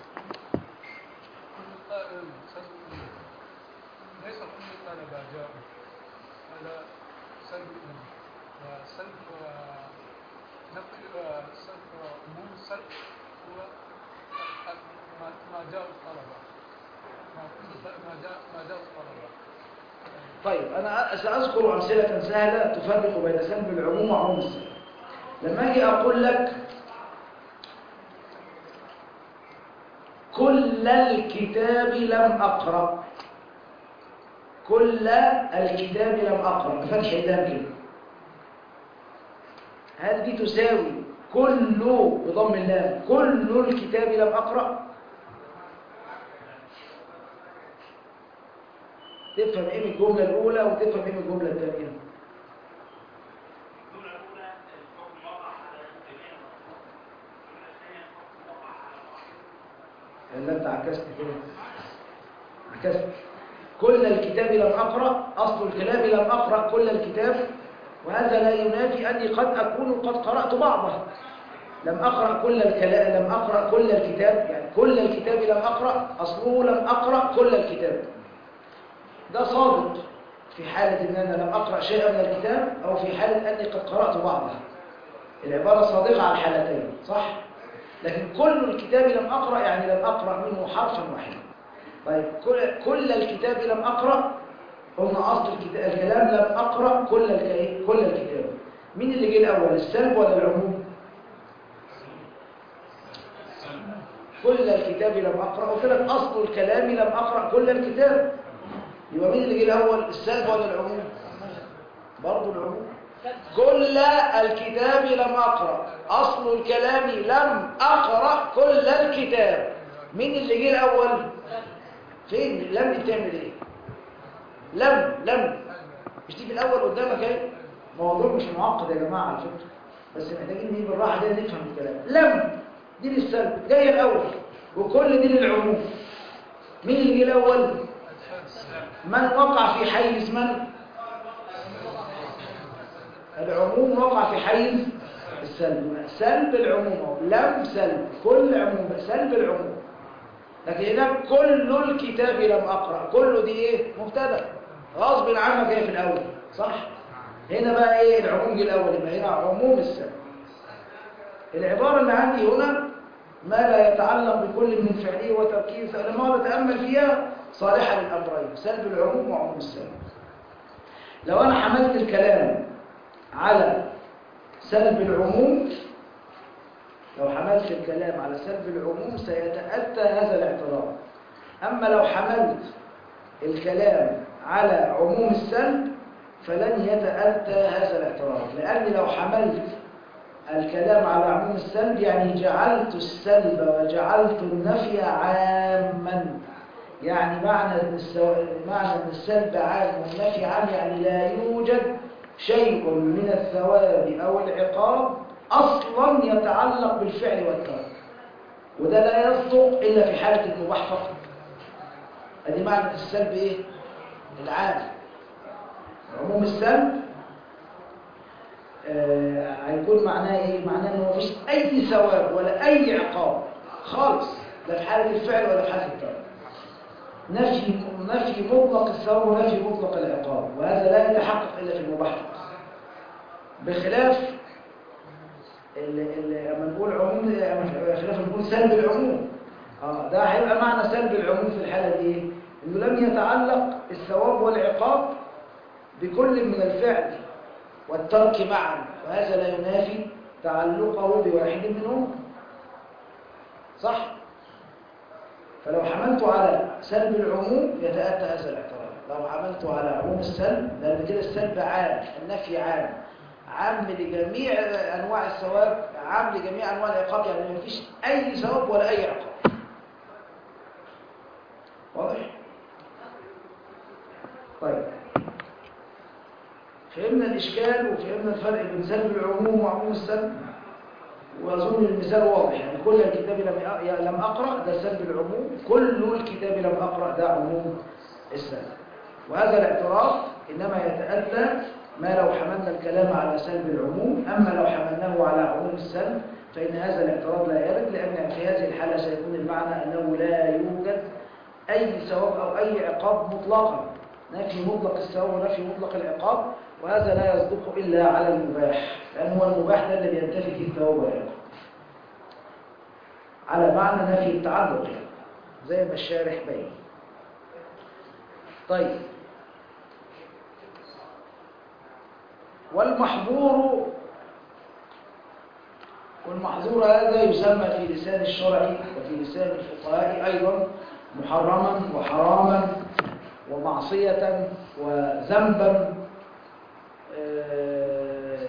ليس كل الطلبة جاءوا على سلب الأمور وسلب نقل سلب عموم السلب هو ما ما جاء الطلبة ما كل ما جاء ما جاء الطلبة طيب أنا سأذكر أمثلة سهلة تفرق بين سلب العموم وعموم السلب لما أجي أقول لك كل الكتاب لم أقرأ كل الكتاب لم أقرأ بفتح اللام كده هل دي تساوي كل بضم اللام كل الكتاب لم أقرأ تفهم ايه من الجملة الأولى وتفهم ايه من الجملة الثانية ولا انت عكست كده عكست كل الكتاب لم أقرأ أصل الكلام لم أقرأ كل الكتاب وهذا لا ينافي أني قد أكون قد قرأت بعضه لم أقرأ كل الكلام لم أقرأ كل الكتاب يعني كل الكتاب لم أقرأ أصله لم أقرأ كل الكتاب ده صادق في حالة أن أنا لم أقرأ شيئا من الكتاب أو في حالة أني قد قرأت بعضه العبارة صادقة على الحالتين صح؟ لكن كل الكتاب لم أقرأ يعني لم أقرأ منه حرفا واحدا طيب كل, كل الكتاب لم أقرأ قلنا أصل الكتاب الكلام لم أقرأ كل الك- كل الكتاب مين اللي جه الأول السلب ولا العموم؟ كل الكتاب لم أقرأ قلت لك أصل الكلام لم أقرأ كل الكتاب يبقى مين اللي جه الأول السلب ولا العموم؟ برضه العموم كل الكتاب لم أقرأ أصل الكلام لم أقرأ كل الكتاب مين اللي جه الأول؟ فين؟ لم دي بتعمل إيه؟ لم لم مش دي في الأول قدامك اهي موضوع مش معقد يا جماعة على فكرة بس محتاجين نيجي بالراحة كده نفهم الكلام لم دي للسلب جاية الأول وكل دي للعموم مين اللي جه الأول؟ من وقع في حيز من؟ العموم وقع في حيز السلب سلب العموم أهو. لم سلب كل عموم سلب العموم لكن هنا كل الكتاب لم أقرأ كل دي إيه مبتدا غصب عنك هي في الأول صح هنا بقى إيه العموم جه الأول يبقى هنا عموم السلب العبارة اللي عندي هنا ما لا يتعلق بكل من فعله وتركيبه لما نتأمل فيها صالحة للأمرين سلب العموم وعموم السلب لو أنا حملت الكلام على سلب العموم لو حملت الكلام على سلب العموم سيتأتى هذا الاعتراض أما لو حملت الكلام على عموم السلب فلن يتأتى هذا الاعتراض لأن لو حملت الكلام على عموم السلب يعني جعلت السلب وجعلت النفي عاما يعني معنى ان السو... معنى ان السلب عام والنفي عام يعني لا يوجد شيء من الثواب او العقاب اصلا يتعلق بالفعل والترك وده لا يصدق الا في حاله المباح فقط ادي معنى السلب ايه العام عموم السلب آه، هيكون معناه ايه معناه ان مفيش اي ثواب ولا اي عقاب خالص لا في حاله الفعل ولا في حاله الترك نفي نفي مطلق الثواب ونفي مطلق العقاب وهذا لا يتحقق الا في المباح فقط. بخلاف ال- ال- لما نقول عموم خلاف نقول سلب العموم اه ده هيبقى معنى سلب العموم في الحاله دي ايه انه لم يتعلق الثواب والعقاب بكل من الفعل والترك معا وهذا لا ينافي تعلقه بواحد منهم صح فلو حملت على سلب العموم يتأتى هذا الاعتراض لو حملت على عموم السلب لأن كده السلب عام النفي عام عام لجميع أنواع الثواب عام لجميع أنواع العقاب يعني ما فيش أي ثواب ولا أي عقاب واضح؟ طيب فهمنا الإشكال وفهمنا الفرق بين سلب العموم وعموم السلب وأظن المثال واضح يعني كل الكتاب لم أ- لم أقرأ ده سلب العموم كل الكتاب لم أقرأ ده عموم السلب وهذا الاعتراف إنما يتأتى ما لو حملنا الكلام على سلب العموم أما لو حملناه على عموم السلب فإن هذا الاعتراض لا يرد لأن في هذه الحالة سيكون المعنى أنه لا يوجد أي ثواب أو أي عقاب مطلقا نفي مطلق الثواب ونفي مطلق العقاب وهذا لا يصدق إلا على المباح لأن هو المباح ده اللي بينتفي فيه الثواب والعقاب على معنى نفي التعلق يعني زي ما الشارح بين طيب والمحظور والمحظور هذا يسمى في لسان الشرع وفي لسان الفقهاء أيضا محرما وحراما ومعصية وذنبا آه،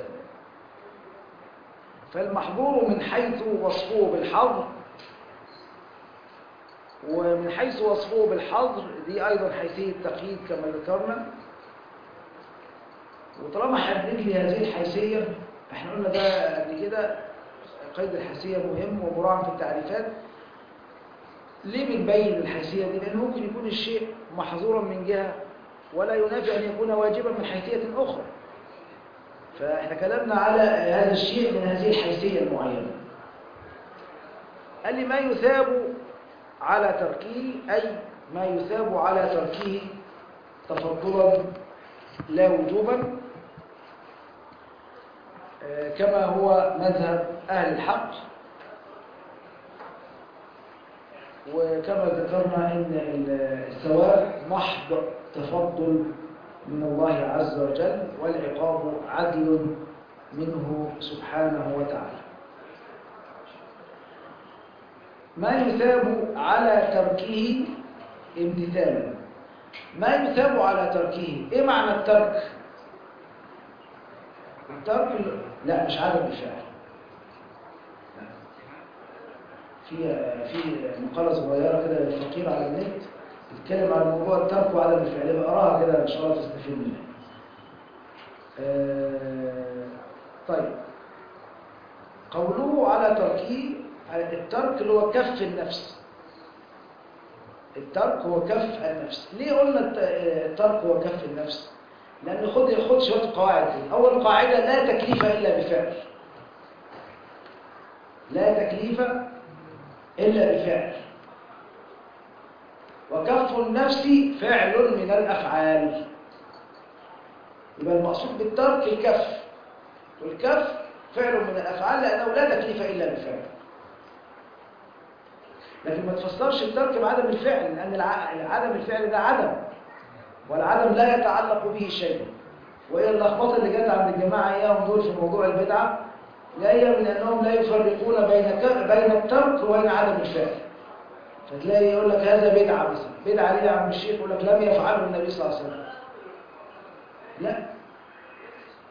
فالمحظور من حيث وصفه بالحظر ومن حيث وصفه بالحظر دي أيضا حيثية تقييد كما ذكرنا وطالما حدد لي هذه الحيثية احنا قلنا ده قبل كده قيد الحيثية مهم ومراعى في التعريفات ليه بنبين الحيثية دي؟ لأن ممكن يكون الشيء محظورا من جهة ولا ينافي أن يكون واجبا من حيثية أخرى فإحنا كلامنا على هذا الشيء من هذه الحيثية المعينة قال لي ما يثاب على تركه أي ما يثاب على تركه تفضلا لا وجوبا آه، كما هو مذهب أهل الحق وكما ذكرنا ان الثواب محض تفضل من الله عز وجل والعقاب عدل منه سبحانه وتعالى ما يثاب على تركه امتثالا ما يثاب على تركه ايه معنى الترك الترك لا مش عدم الفعل في في مقالة صغيرة كده للفقير على النت بتتكلم عن موضوع الترك وعدم الفعل بقراها كده ان شاء الله تستفيد منها. آه، طيب قوله على تركه الترك اللي هو كف النفس الترك هو كف النفس ليه قلنا الت- الترك هو كف النفس لان خد خد شويه قواعد كده. اول قاعده لا تكليف الا بفعل لا تكليف إلا بفعل وكف النفس فعل من الأفعال يبقى المقصود بالترك الكف والكف فعل من الأفعال لأنه لا تكليف إلا بفعل لكن ما تفسرش الترك بعدم الفعل لأن الع- عدم الفعل ده عدم والعدم لا يتعلق به شيء وهي اللخبطة اللي جت عند الجماعة إياهم دول في موضوع البدعة جاية من أنهم لا يفرقون بين ك- بين الترك وبين عدم الفعل فتلاقي يقول لك هذا بدعة مثلا بدعة ليه يا عم الشيخ يقول لك لم يفعله النبي صلى الله عليه وسلم لا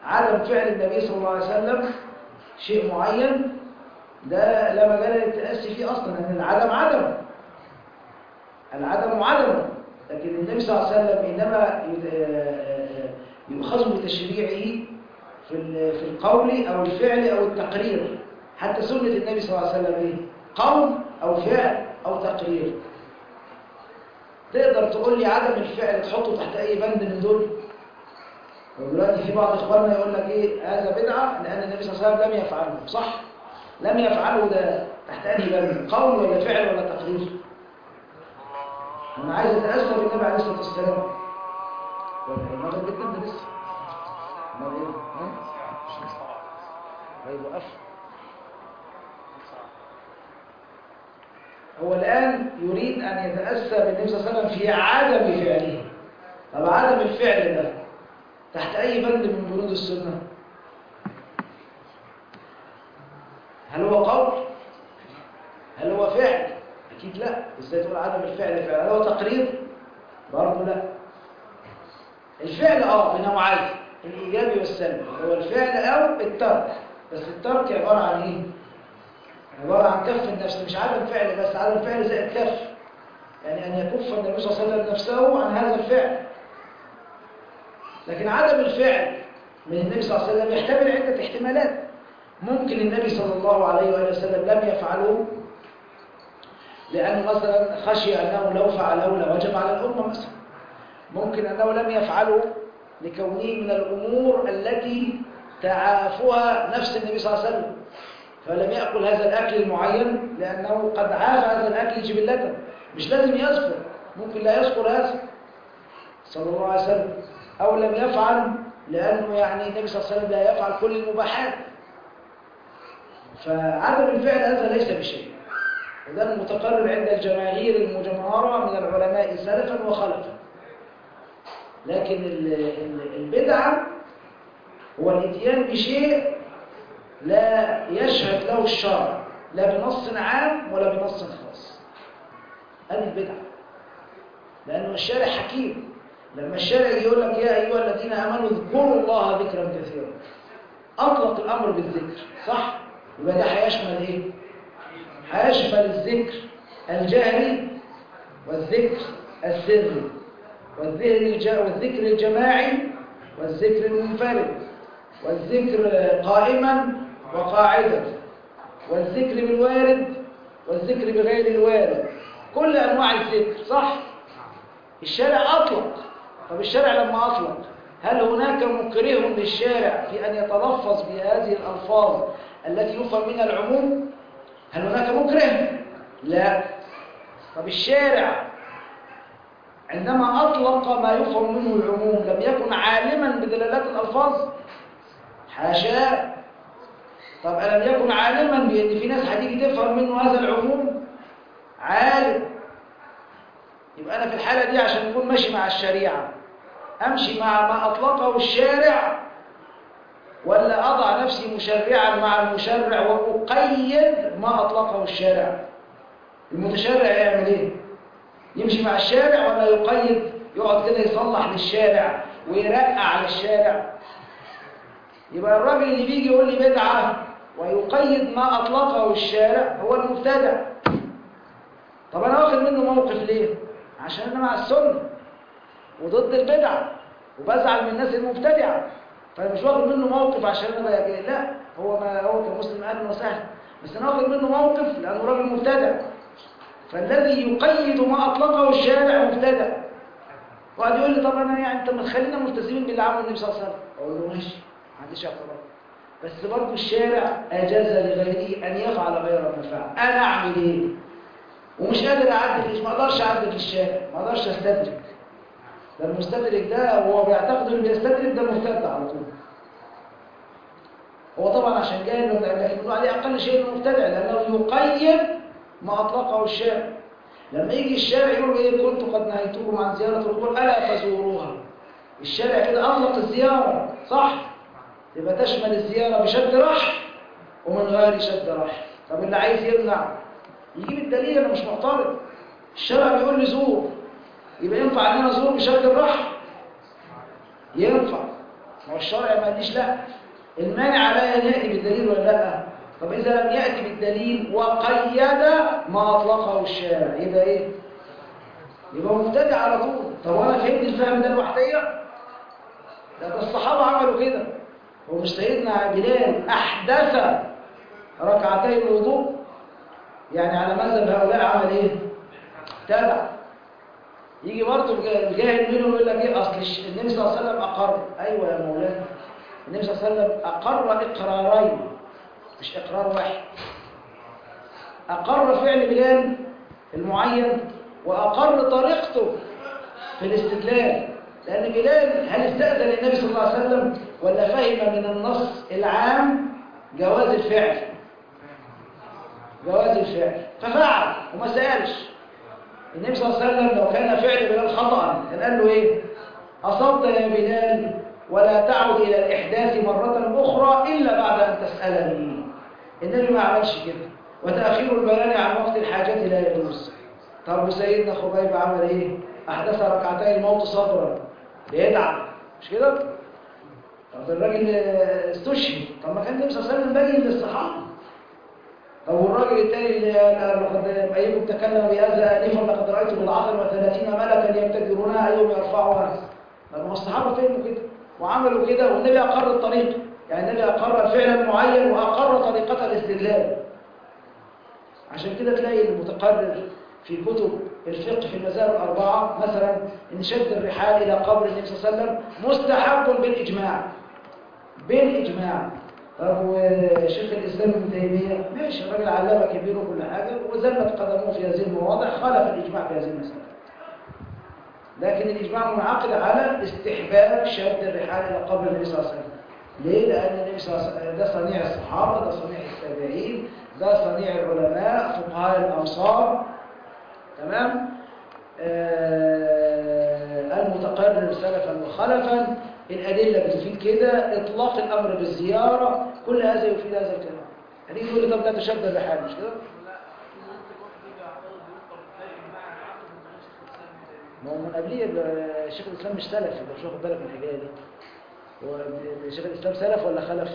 عدم فعل النبي صلى الله عليه وسلم شيء معين ده لا مجال للتأسي فيه أصلا لأن العدم عدم العدم عدم لكن النبي صلى الله عليه وسلم إنما يت- يؤخذ بتشريعه في ال- في القول أو الفعل أو التقرير حتى سنة النبي صلى الله عليه وسلم إيه؟ قول أو فعل أو تقرير تقدر تقول لي عدم الفعل تحطه تحت أي بند من دول ودلوقتي في بعض إخواننا يقول لك إيه هذا بدعة لأن النبي صلى الله عليه وسلم لم يفعله صح؟ لم يفعله ده تحت أي بند قول ولا فعل ولا تقرير أنا عايز أتأسى بالنبي عليه الصلاة والسلام ولا إيه؟ ما جددنا ده لسه ما إيه؟ ها؟ طيب وقف هو الآن يريد أن يتأسى بالنبي صلى الله عليه وسلم في عدم فعله طب عدم الفعل ده تحت أي بند من بنود السنة هل هو قول هل هو فعل أكيد لا إزاي تقول عدم الفعل فعل هل هو تقرير برضه لا الفعل اه بنوعين الإيجابي والسلبي هو الفعل أو الترك بس الترك عبارة عن إيه؟ عبارة عن كف النفس مش عدم فعل بس عدم فعل زائد كف يعني أن يكف النبي صلى الله عليه وسلم نفسه عن هذا الفعل لكن عدم الفعل من النبي صلى الله عليه وسلم يحتمل عدة احتمالات ممكن النبي صلى الله عليه وآله وسلم لم يفعله لأنه مثلا خشي أنه لو فعله لوجب على الأمة مثلا ممكن أنه لم يفعله لكونه من الأمور التي تعافها نفس النبي صلى الله عليه وسلم فلم يأكل هذا الأكل المعين لأنه قد عاف هذا الأكل جبلة مش لازم يذكر ممكن لا يذكر هذا صلى الله عليه وسلم أو لم يفعل لأنه يعني النبي صلى الله عليه وسلم لا يفعل كل المباحات فعدم الفعل هذا ليس بشيء وده المتقرر عند الجماهير المجمهرة من العلماء سلفا وخلفا لكن ال- ال- البدعة هو الاتيان بشيء لا يشهد له الشرع لا بنص عام ولا بنص خاص هذه البدعة لأنه الشارع حكيم لما الشارع يقول لك يا أيها الذين آمنوا اذكروا الله ذكرا كثيرا أطلق الأمر بالذكر صح؟ يبقى ده هيشمل إيه؟ هيشمل الذكر الجهري والذكر السري والذكر الج- والذكر الجماعي والذكر المنفرد والذكر قائما وقاعدا والذكر بالوارد والذكر بغير الوارد كل أنواع الذكر صح؟ الشارع أطلق طب الشارع لما أطلق هل هناك مكره للشارع في أن يتلفظ بهذه الألفاظ التي يفهم منها العموم هل هناك مكره لا طب الشارع عندما أطلق ما يفهم منه العموم لم يكن عالما بدلالات الألفاظ حاشا طب ألم يكن عالما بأن في ناس هتيجي تفهم منه هذا العموم عالم يبقى أنا في الحالة دي عشان أكون ماشي مع الشريعة أمشي مع ما أطلقه الشارع ولا أضع نفسي مشرعا مع المشرع وأقيد ما أطلقه الشارع المتشرع يعمل إيه؟ يمشي مع الشارع ولا يقيد يقعد كده يصلح للشارع ويرقع للشارع يبقى الراجل اللي بيجي يقول لي بدعة ويقيد ما أطلقه الشارع هو المبتدع طب أنا واخد منه موقف ليه؟ عشان أنا مع السنة وضد البدعة وبزعل من الناس المبتدعة فأنا مش واخد منه موقف عشان أنا بقى لا هو ما هو كمسلم أهلا وسهلا بس أنا واخد منه موقف لأنه راجل مبتدع فالذي يقيد ما أطلقه الشارع مبتدع وقعد يقول لي طب أنا يعني أنت ما تخلينا ملتزمين باللي عمله النبي صلى الله عليه وسلم أقول له ماشي ما عنديش اعتراض بس برضه الشارع أجاز لغيره أن يفعل غير ما فعل أنا أعمل إيه؟ ومش قادر أعدل ما أقدرش أعدل في الشارع ما أقدرش أستدرك ده المستدرك ده وهو بيعتقد إنه بيستدرك ده مرتد على طول هو طبعا عشان جاي لكن بنقول عليه أقل شيء إنه مبتدع لأنه يقيد ما أطلقه الشارع لما يجي الشارع يقول إيه كنت قد نهيتكم عن زيارة القبور ألا فزوروها الشارع كده أطلق الزيارة صح يبقى تشمل الزيارة بشد رحل ومن غير شد رحل طب اللي عايز يمنع يجيب الدليل أنا مش معترض الشارع بيقول لي زور يبقى ينفع ان انا ازور بشكل الرحم ينفع ما هو الشرع ما قاليش لا المانع لا ياتي بالدليل ولا لا طب اذا لم ياتي بالدليل وقيد ما اطلقه الشارع يبقى ايه يبقى مبتدع على طول طب وانا فهمت الفهم ده لوحديه ده ده الصحابه عملوا كده هو مش سيدنا بلال احدث ركعتي الوضوء يعني على مذهب هؤلاء عمل ايه ابتدع يجي برضه الجاهل منهم يقول لك ايه اصل الش- النبي صلى الله عليه وسلم اقر ايوه يا مولانا النبي صلى الله عليه وسلم اقر اقرارين مش اقرار واحد اقر فعل بلال المعين واقر طريقته في الاستدلال لان بلال هل استاذن النبي صلى الله عليه وسلم ولا فهم من النص العام جواز الفعل جواز الفعل ففعل وما سالش النبي صلى الله عليه وسلم لو كان فعل بلال خطأ كان قال له ايه أصبت يا بلال ولا تعد إلى الإحداث مرة أخرى إلا بعد أن تسألني النبي ما عملش كده وتأخير البيان عن وقت الحاجة لا يجوز طب وسيدنا خبيب عمل ايه أحدث ركعتي الموت صبرا بيدعم مش كده طب الراجل استشهد طب ما كان النبي صلى الله عليه وسلم بين للصحابة طب والراجل التاني اللي قال لقد أيكم تكلم بهذا آنفا لقد رأيت بالعشر وثلاثين ملكا يبتدرونها أيهم يرفعها طب ما الصحابة فهموا كده وعملوا كده والنبي أقر الطريق يعني النبي أقر فعلا معين وأقر طريقة الاستدلال عشان كده تلاقي المتقرر في كتب الفقه في المذاهب الأربعة مثلا إن شد الرحال إلى قبر النبي صلى الله عليه وسلم مستحب بالإجماع بالإجماع طب وشيخ الإسلام ابن تيمية ماشي الراجل علامة كبير وكل حاجة وزلت قدمه في هذه المواضع خالف الإجماع في هذه المسألة لكن الإجماع منعقد على استحباب شد الرحال إلى قبر النبي صلى الله عليه وسلم ليه؟ لأن النبي صلى الله عليه وسلم ده صنيع الصحابة ده صنيع التابعين ده صنيع العلماء فقهاء الأمصار تمام؟ آه المتقرر سلفا وخلفا الأدلة بتفيد كده إطلاق الأمر بالزيارة كل هذا يفيد هذا الكلام يعني يقول لي طب لا تشد الرحال مش كده؟ لا ممكن واحد يجي يعترض يفطر تلاقي مع العقد من غير شيخ الاسلام ابن تيمية. ما هو من قبليه ب- شيخ الإسلام مش سلف انت مش واخد بالك من الحكاية دي هو ب- شيخ الإسلام سلف ولا خلف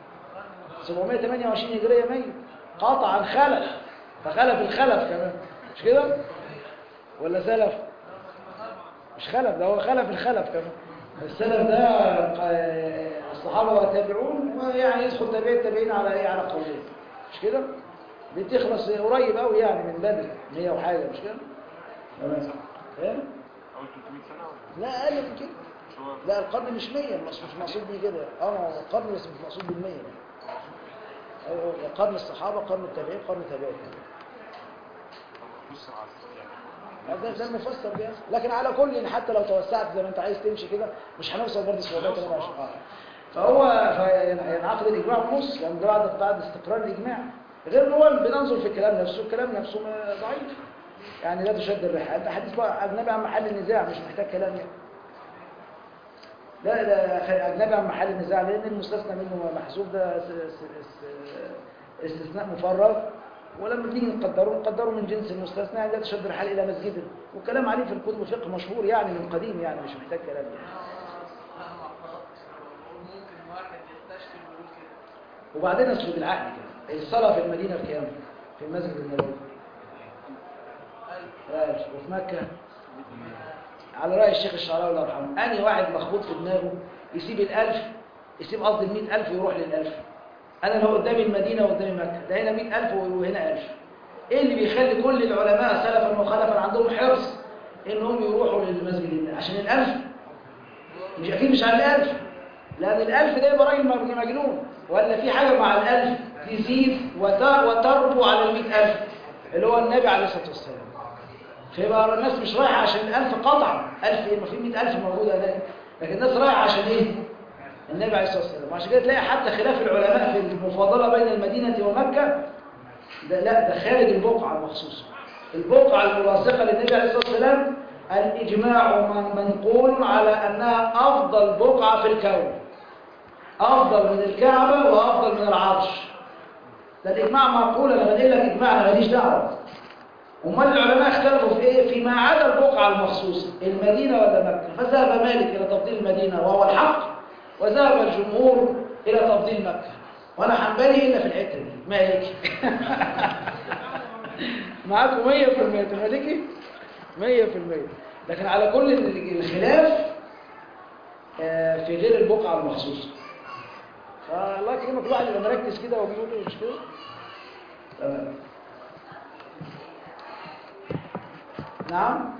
728 هجرية ميت قطعا خلف فخلف الخلف كمان مش كده ولا سلف مش خلف ده هو خلف الخلف كمان السلف ده ق- الصحابة والتابعون ويعني يدخل تابع التابعين على ايه على قولين مش كده دي تخلص قريب قوي يعني من بدري 100 وحاجة مش كده تمام ايه أول 300 سنة ولا لا اقل من كده مش هو لا القرن مش 100 مش مش مقصود بيه كده اه القرن بس مش مقصود بالمية ايوه قرن الصحابه قرن التابعين قرن التابعين نص العصر يعني ده ده المفسر ده لكن على كل حتى لو توسعت زي ما انت عايز تمشي كده مش هنوصل برضه 728 اه فهو فينعقد الاجماع بنص يعني ده بعد بعد استقرار الاجماع غير ان هو بننظر في الكلام نفسه الكلام نفسه ما- ضعيف يعني لا تشد الرحال ده حديث بقى اجنبي عن محل النزاع مش محتاج كلام يعني لا ده أجنبي عن محل النزاع لأن المستثنى منه محسوب ده س- س- س- استثناء مفرغ ولما بنيجي نقدره نقدره من جنس المستثنى يعني لا تشد الرحال إلى مسجد والكلام عليه في الكتب الفقه مشهور يعني من قديم يعني مش محتاج كلام يعني. انا ما اعترضتش بقول ممكن واحد يستشكل ويقول كده وبعدين اصل بالعقل كده الصلاة في المدينة بكام؟ في المسجد النبوي قال قال وفي مكة على رأي الشيخ الشعراوي الله يرحمه أنهي واحد مخبوط في دماغه يسيب الألف يسيب قصدي المئة ألف ويروح للألف أنا لو قدامي المدينة وقدامي مكة ده هنا مئة ألف وهنا ألف إيه اللي بيخلي كل العلماء سلفا وخلفا عندهم حرص إنهم يروحوا للمسجد النبوي؟ عشان الألف مش أكيد مش على الألف لأن الألف ده يبقى راجل مجنون ولا في حاجة مع الألف تزيد وت- وتربو على المئة ألف اللي هو النبي عليه الصلاة والسلام فيبقى الناس مش رايحة عشان الألف قطعا ألف إيه ما في مئة ألف موجودة هناك لكن الناس رايحة عشان إيه النبي عليه الصلاة والسلام وعشان كده تلاقي حتى خلاف العلماء في المفاضلة بين المدينة ومكة ده لا ده خارج البقعة المخصوصة البقعة الملاصقة للنبي عليه الصلاة والسلام الإجماع من- منقول على أنها أفضل بقعة في الكون أفضل من الكعبة وأفضل من العرش ده الإجماع معقول أنا بنقل لك إجماع أنا ماليش دعوة امال العلماء اختلفوا في ايه فيما عدا البقعه المخصوصه المدينه ولا مكه فذهب مالك الى تفضيل المدينه وهو الحق وذهب الجمهور إلى تفضيل مكة وأنا حنبلي إلا في الحتة دي مالكي معاكم 100% أنت مالكي 100% لكن على كل الخلاف آه، في غير البقعة المخصوصة فالله يكرمك الواحد يبقى مركز كده وبيقول له مش كده تمام نعم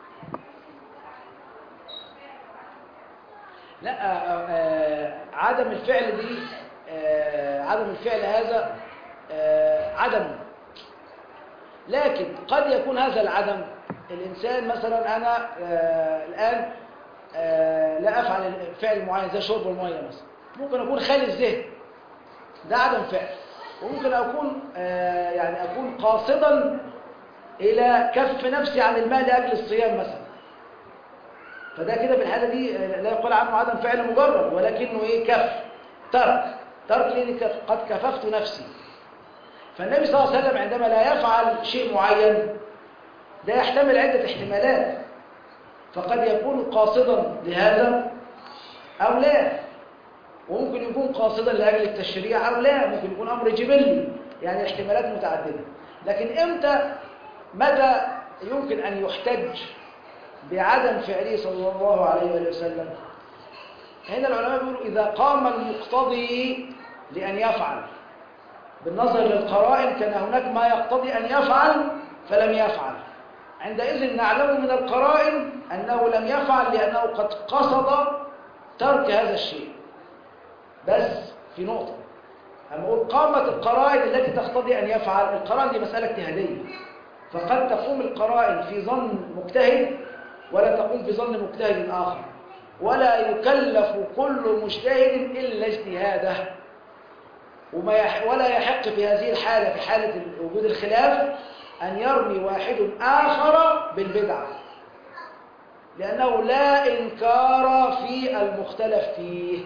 لا آه، آه، عدم الفعل دي آه، عدم الفعل هذا آه، عدم لكن قد يكون هذا العدم الإنسان مثلا أنا آه، الآن آه، لا أفعل فعل معين زي شرب المية مثلا ممكن أكون خالي الذهن ده عدم فعل وممكن أكون آه، يعني أكون قاصدا إلى كف نفسي عن الماء لأجل الصيام مثلا فده كده في الحالة دي آه، لا يقال عنه عدم فعل مجرد ولكنه إيه كف ترك ترك لأني كف- قد كففت نفسي فالنبي صلى الله عليه وسلم عندما لا يفعل شيء معين ده يحتمل عدة احتمالات فقد يكون قاصدا لهذا أو لا وممكن يكون قاصدا لأجل التشريع أو لا ممكن يكون أمر جبلي يعني احتمالات متعددة لكن إمتى متى يمكن أن يحتج بعدم فعله صلى الله عليه وآله وسلم هنا العلماء بيقولوا إذا قام المقتضي لأن يفعل بالنظر للقرائن كان هناك ما يقتضي أن يفعل فلم يفعل عندئذ نعلم من القرائن أنه لم يفعل لأنه قد قصد ترك هذا الشيء بس في نقطة أما أقول قامت القرائن التي تقتضي أن يفعل القرائن دي مسألة اجتهادية فقد تقوم القرائن في ظن مجتهد ولا تقوم في ظن مجتهد آخر ولا يكلف كل مجتهد إلا اجتهاده وما يح ولا يحق في هذه الحالة في حالة وجود الخلاف أن يرمي واحد آخر بالبدعة لأنه لا إنكار في المختلف فيه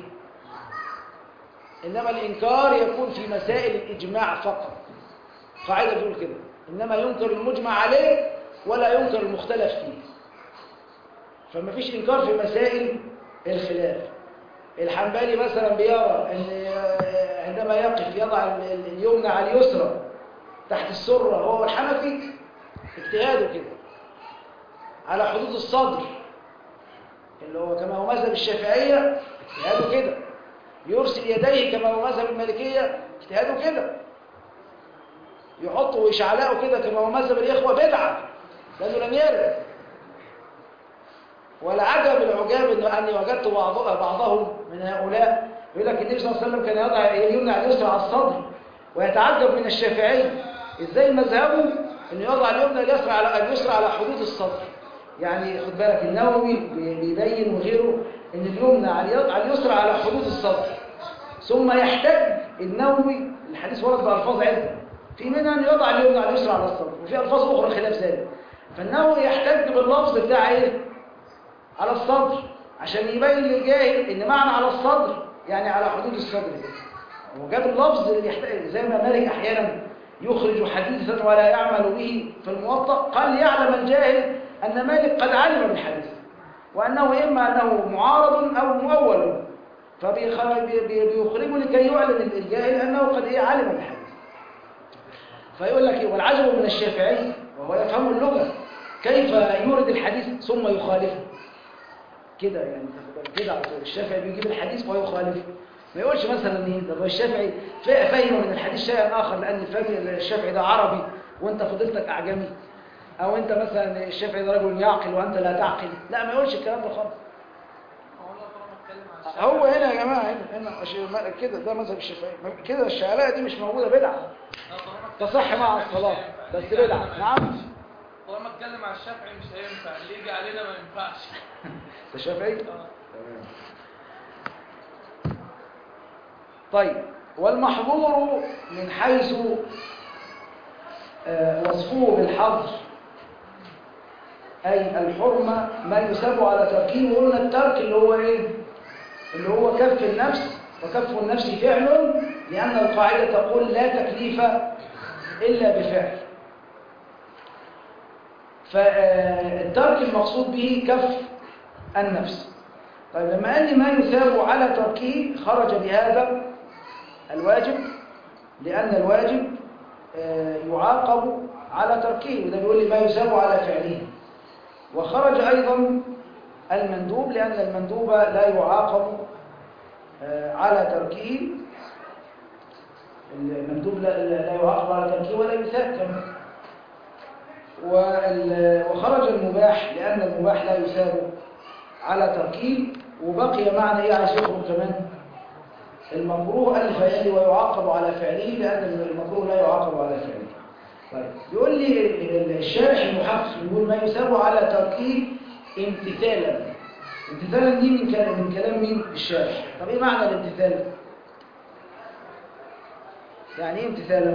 إنما الإنكار يكون في مسائل الإجماع فقط قاعدة تقول كده إنما ينكر المجمع عليه ولا ينكر المختلف فيه فما فيش إنكار في مسائل الخلاف الحنبلي مثلا بيرى أن عندما يقف يضع ال- ال- اليمنى على اليسرى تحت السرة هو الحنفي اجتهاده كده على حدود الصدر اللي هو كما هو مذهب الشافعية اجتهاده كده يرسل يديه كما هو مذهب المالكية اجتهاده كده يحطه ويشعلقه كده كما هو مذهب الإخوة بدعة لأنه لم يرد والعجب العجاب إنه أني وجدت بعض- بعضهم من هؤلاء يقول لك النبي صلى الله عليه وسلم كان يضع اليمنى على اليسرى على الصدر ويتعجب من الشافعي ازاي مذهبه انه يضع اليمنى اليسرى على اليسرى على حدود الصدر يعني خد بالك النووي بي- بيبين وغيره ان اليمنى على الي- على اليسرى على حدود الصدر ثم يحتج النووي الحديث ورد بألفاظ عدة في منها أن يضع اليمنى على اليسرى على الصدر وفي ألفاظ أخرى خلاف ذلك فالنووي يحتج باللفظ بتاع إيه؟ على الصدر عشان يبين للجاهل ان معنى على الصدر يعني على حدود الصدر هو جاب اللفظ اللي يحتاج زي ما مالك احيانا يخرج حديثا ولا يعمل به في الموطأ قال ليعلم الجاهل ان مالك قد علم بالحديث وانه اما انه معارض او مؤول فبيخرجه لكي يعلم الجاهل انه قد ايه علم بالحديث فيقول لك إيه؟ والعجب من الشافعي وهو يفهم اللغة كيف يورد الحديث ثم يخالفه كده يعني كده على طول الشافعي بيجيب الحديث ويخالفه ما يقولش مثلا ايه ده هو الشافعي فا- فاهم من الحديث شيئا اخر لان فاهم الشافعي ده عربي وانت فضيلتك اعجمي او انت مثلا الشافعي ده رجل يعقل وانت لا تعقل لا ما يقولش الكلام ده خالص هو الله طالما اتكلم عن الشافعي هو هنا يا جماعه هنا هنا أش- ما- كده ده مذهب الشافعي ما- كده الشعلاء دي مش موجوده بدعه لا، طالما اتكلم تصح عن مع الشافعي الصلاه مش هينفع. بس يجي بدعه علينا ما نعم ينفعش. طالما اتكلم عن الشافعي مش هينفع اللي يجي علينا ما ينفعش ده شافعي آه. طيب والمحظور من حيث آه، وصفه بالحظر أي الحرمة ما يساب على تركه وقلنا الترك اللي هو إيه؟ اللي هو كف النفس وكف النفس فعل لأن القاعدة تقول لا تكليف إلا بفعل فالترك المقصود به كف النفس طيب لما قال لي ما يثاب على تركه خرج بهذا الواجب لأن الواجب آه، يعاقب على تركه وده بيقول لي ما يثاب على فعله وخرج أيضا المندوب لأن المندوب لا يعاقب آه، على تركه المندوب لا, لا لا يعاقب على تركه ولا يثاب كمان وال- وخرج المباح لأن المباح لا يثاب على تركه وبقي معنى إيه عايز يخرج كمان المكروه الفعل ويعاقب على فعله لأن المكروه لا يعاقب على فعله طيب يقول لي ال- الشارح المحقق يقول ما يثاب على تركه امتثالا امتثالا دي من كلام من كلام مين الشارح طب ايه معنى الامتثال يعني ايه امتثالا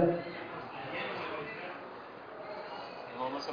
هو مثلا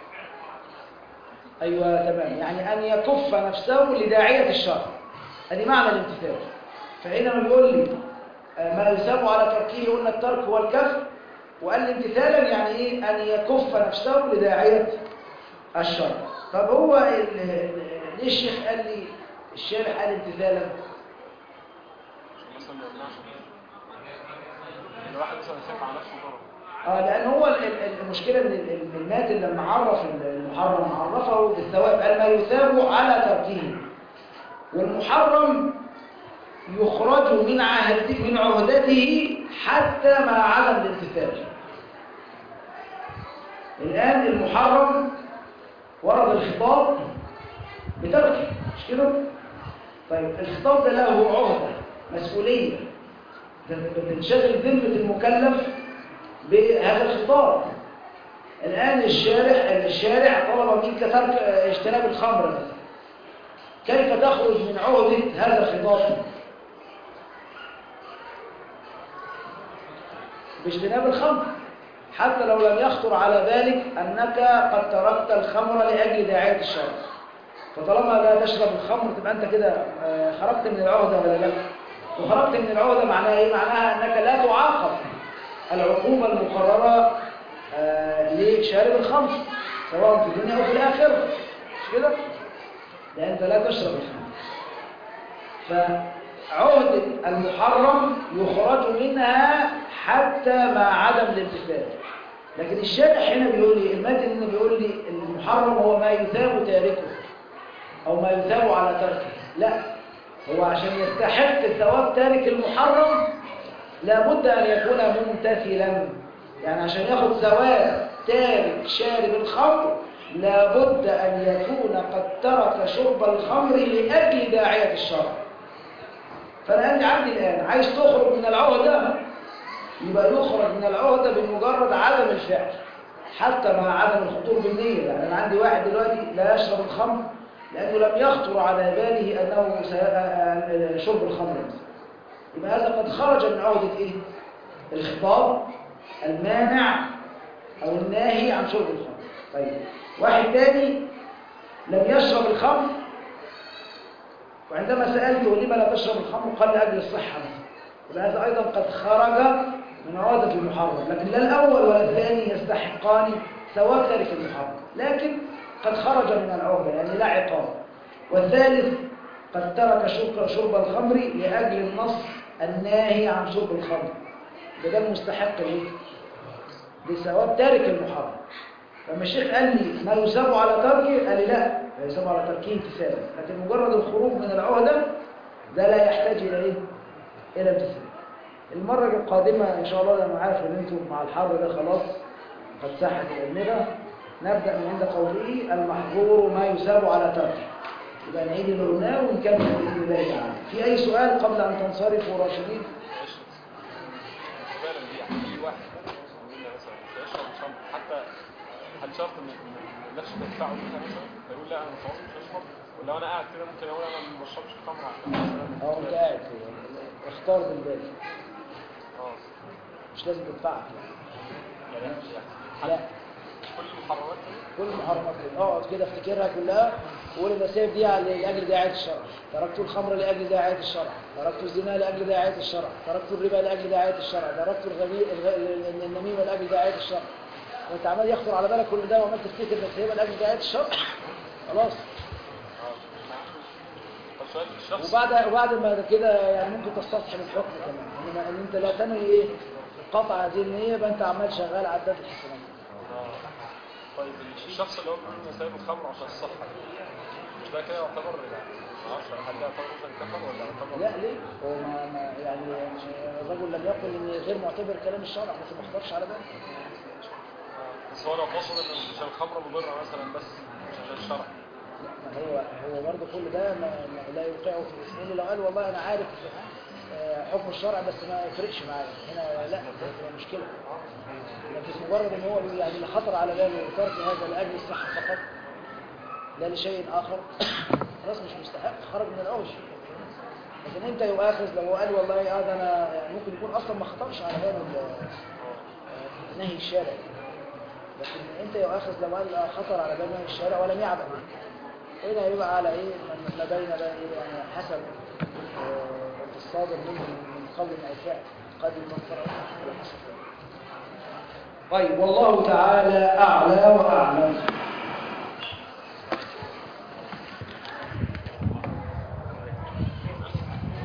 ايوه تمام يعني ان يكف نفسه لداعيه الشرع ادي معنى الامتثال فحينما بيقول لي آه، ما يثاب على تركه قلنا الترك هو الكف وقال لي امتثالا يعني ايه ان يكف نفسه لداعيه الشرع طب هو ال- ال- ليه الشيخ قال لي الشارح قال امتثالا مثلا ما يمنعش الواحد مثلا يخاف على نفسه ضرر اه لان هو ال- ال- المشكله ان ال- ال- الماتن لما عرف المحرم عرفه بالثواب قال ما يثاب على تركه والمحرم يخرج من عهد من عهدته حتى مع عدم الامتثال الان المحرم ورد الخطاب بتركه مش كده طيب الخطاب ده له عهده مسؤوليه بتنشغل ذمه المكلف بهذا الخطاب الآن الشارع الشارع طلب منك ترك اجتناب الخمر مثلا كيف تخرج من عهدة هذا الخطاب باجتناب الخمر حتى لو لم يخطر على بالك أنك قد تركت الخمر لأجل داعية الشرع فطالما لا تشرب الخمر تبقى أنت كده آه، خرجت من العهدة ولا لا وخرجت من العهدة معناها إيه؟ معناها أنك لا تعاقب العقوبة المقررة آه، لشارب الخمر سواء في الدنيا أو في الآخرة مش كده؟ لأن أنت لا تشرب الخمر فعهدة المحرم يخرج منها حتى مع عدم الامتثال لكن الشارح هنا بيقول لي المتن هنا بيقول لي المحرم هو ما يثاب تاركه أو ما يثاب على تركه لا هو عشان يستحق ثواب تارك المحرم لابد أن يكون ممتثلا يعني عشان ياخد ثواب تارك شارب الخمر لابد أن يكون قد ترك شرب الخمر لأجل داعية الشرع فأنا أنت عندي الآن عايز تخرج من العهدة يبقى يخرج من العهدة بمجرد عدم الفعل حتى مع عدم الخطور بالنية يعني أنا عندي واحد دلوقتي لا يشرب الخمر لأنه لم يخطر على باله أنه سي- شرب الخمر مثلا يبقى هذا قد خرج من عهدة إيه؟ الخطاب المانع أو الناهي عن شرب الخمر طيب واحد تاني لم يشرب الخمر وعندما سألته لما لا تشرب الخمر قال لأجل الصحة مثلا يبقى هذا أيضا قد خرج من عهدة المحرم لكن لا الأول ولا الثاني يستحقان ثواب تارك المحرم لكن قد خرج من العهدة يعني لا عقاب والثالث قد ترك شرب شرب الخمر لأجل النص الناهي عن شرب الخمر ده ده المستحق ليه؟ لثواب تارك المحرم لما الشيخ قال لي ما يثاب على تركه قال لي لا لا يثاب على تركه امتثالا لكن مجرد الخروج من العهدة ده لا يحتاج إلى إيه؟ إلى امتثال المرة القادمة إن شاء الله لما عارف إن أنتم مع الحر ده خلاص قد ساحت الأدمغة نبدأ من عند قوله المحظور ما يثاب على تركه يبقى نعيد اللي قلناه ونكمل بإذن الله تعالى في أي سؤال قبل أن تنصرفوا راشدين؟ فعلا دي يعني في واحد مننا مثلا يشرب الخمر حتى هل شرط ان إن النفس تدفعه منها مثلا فيقول لا انا خلاص مش هشرب ولا انا قاعد كده ممكن اقول انا ما بشربش الخمر عشان مثلا أهو أنت قاعد كده اختار بالبال اه مش لازم تدفعها يعني لا كل المحرمات دي كل محرمات كده اقعد كده افتكرها كلها وقول انا سايب دي على- لاجل داعيه الشرع تركت الخمر لاجل داعيه الشرع تركت الزنا لاجل داعيه الشرع تركت الربا لاجل داعيه الشرع تركت الغبي الغ- النميمه لاجل داعيه الشرع وانت عمال يخطر على بالك كل ده وعمال تفتكر انك سايبها لاجل داعيه الشرع خلاص اه طب سؤال الشخص وبعد وبعد ما كده يعني ممكن تستصحب الحكم كمان انما ان انت لا تنوي ايه قطع هذه النيه يبقى انت عمال شغال عداد الحسنات آه. طيب الشخص اللي هو بيقول سايب الخمر عشان الصحة مش ده كده يعتبر يعني ما اعرفش هل ده يعتبر مثلا كفر ولا يعتبر لا ليه هو ما ما يعني الرجل لم يقل ان غير معتبر كلام الشرع بس ما خطرش على باله آه. بس هو لو قصد ان عشان الخمر مضرة مثلا بس مش عشان الشرع لا ما هو هو برضه كل ده ما ما لا يوقعه في الاسم إلا لو قال والله انا عارف آه، حكم الشرع بس ما يفرقش معايا هنا لا هي مشكله لكن مجرد ان هو يعني اللي خطر على باله ترك هذا لاجل الصحه فقط لا لشيء اخر خلاص مش مستحق خرج من الاول لكن امتى يؤاخذ لو قال والله اه ده انا يعني ممكن يكون اصلا ما خطرش على باله ال- آه، نهي الشارع لكن امتى يؤاخذ لو قال آه، خطر على بال نهي الشارع ولم يعبأ هنا يبقى على ايه ما- ما بين بقى ايه يعني حسب آه، الصادر منه من قول او فعل قد يكفر على حسب طيب والله تعالى اعلى واعلم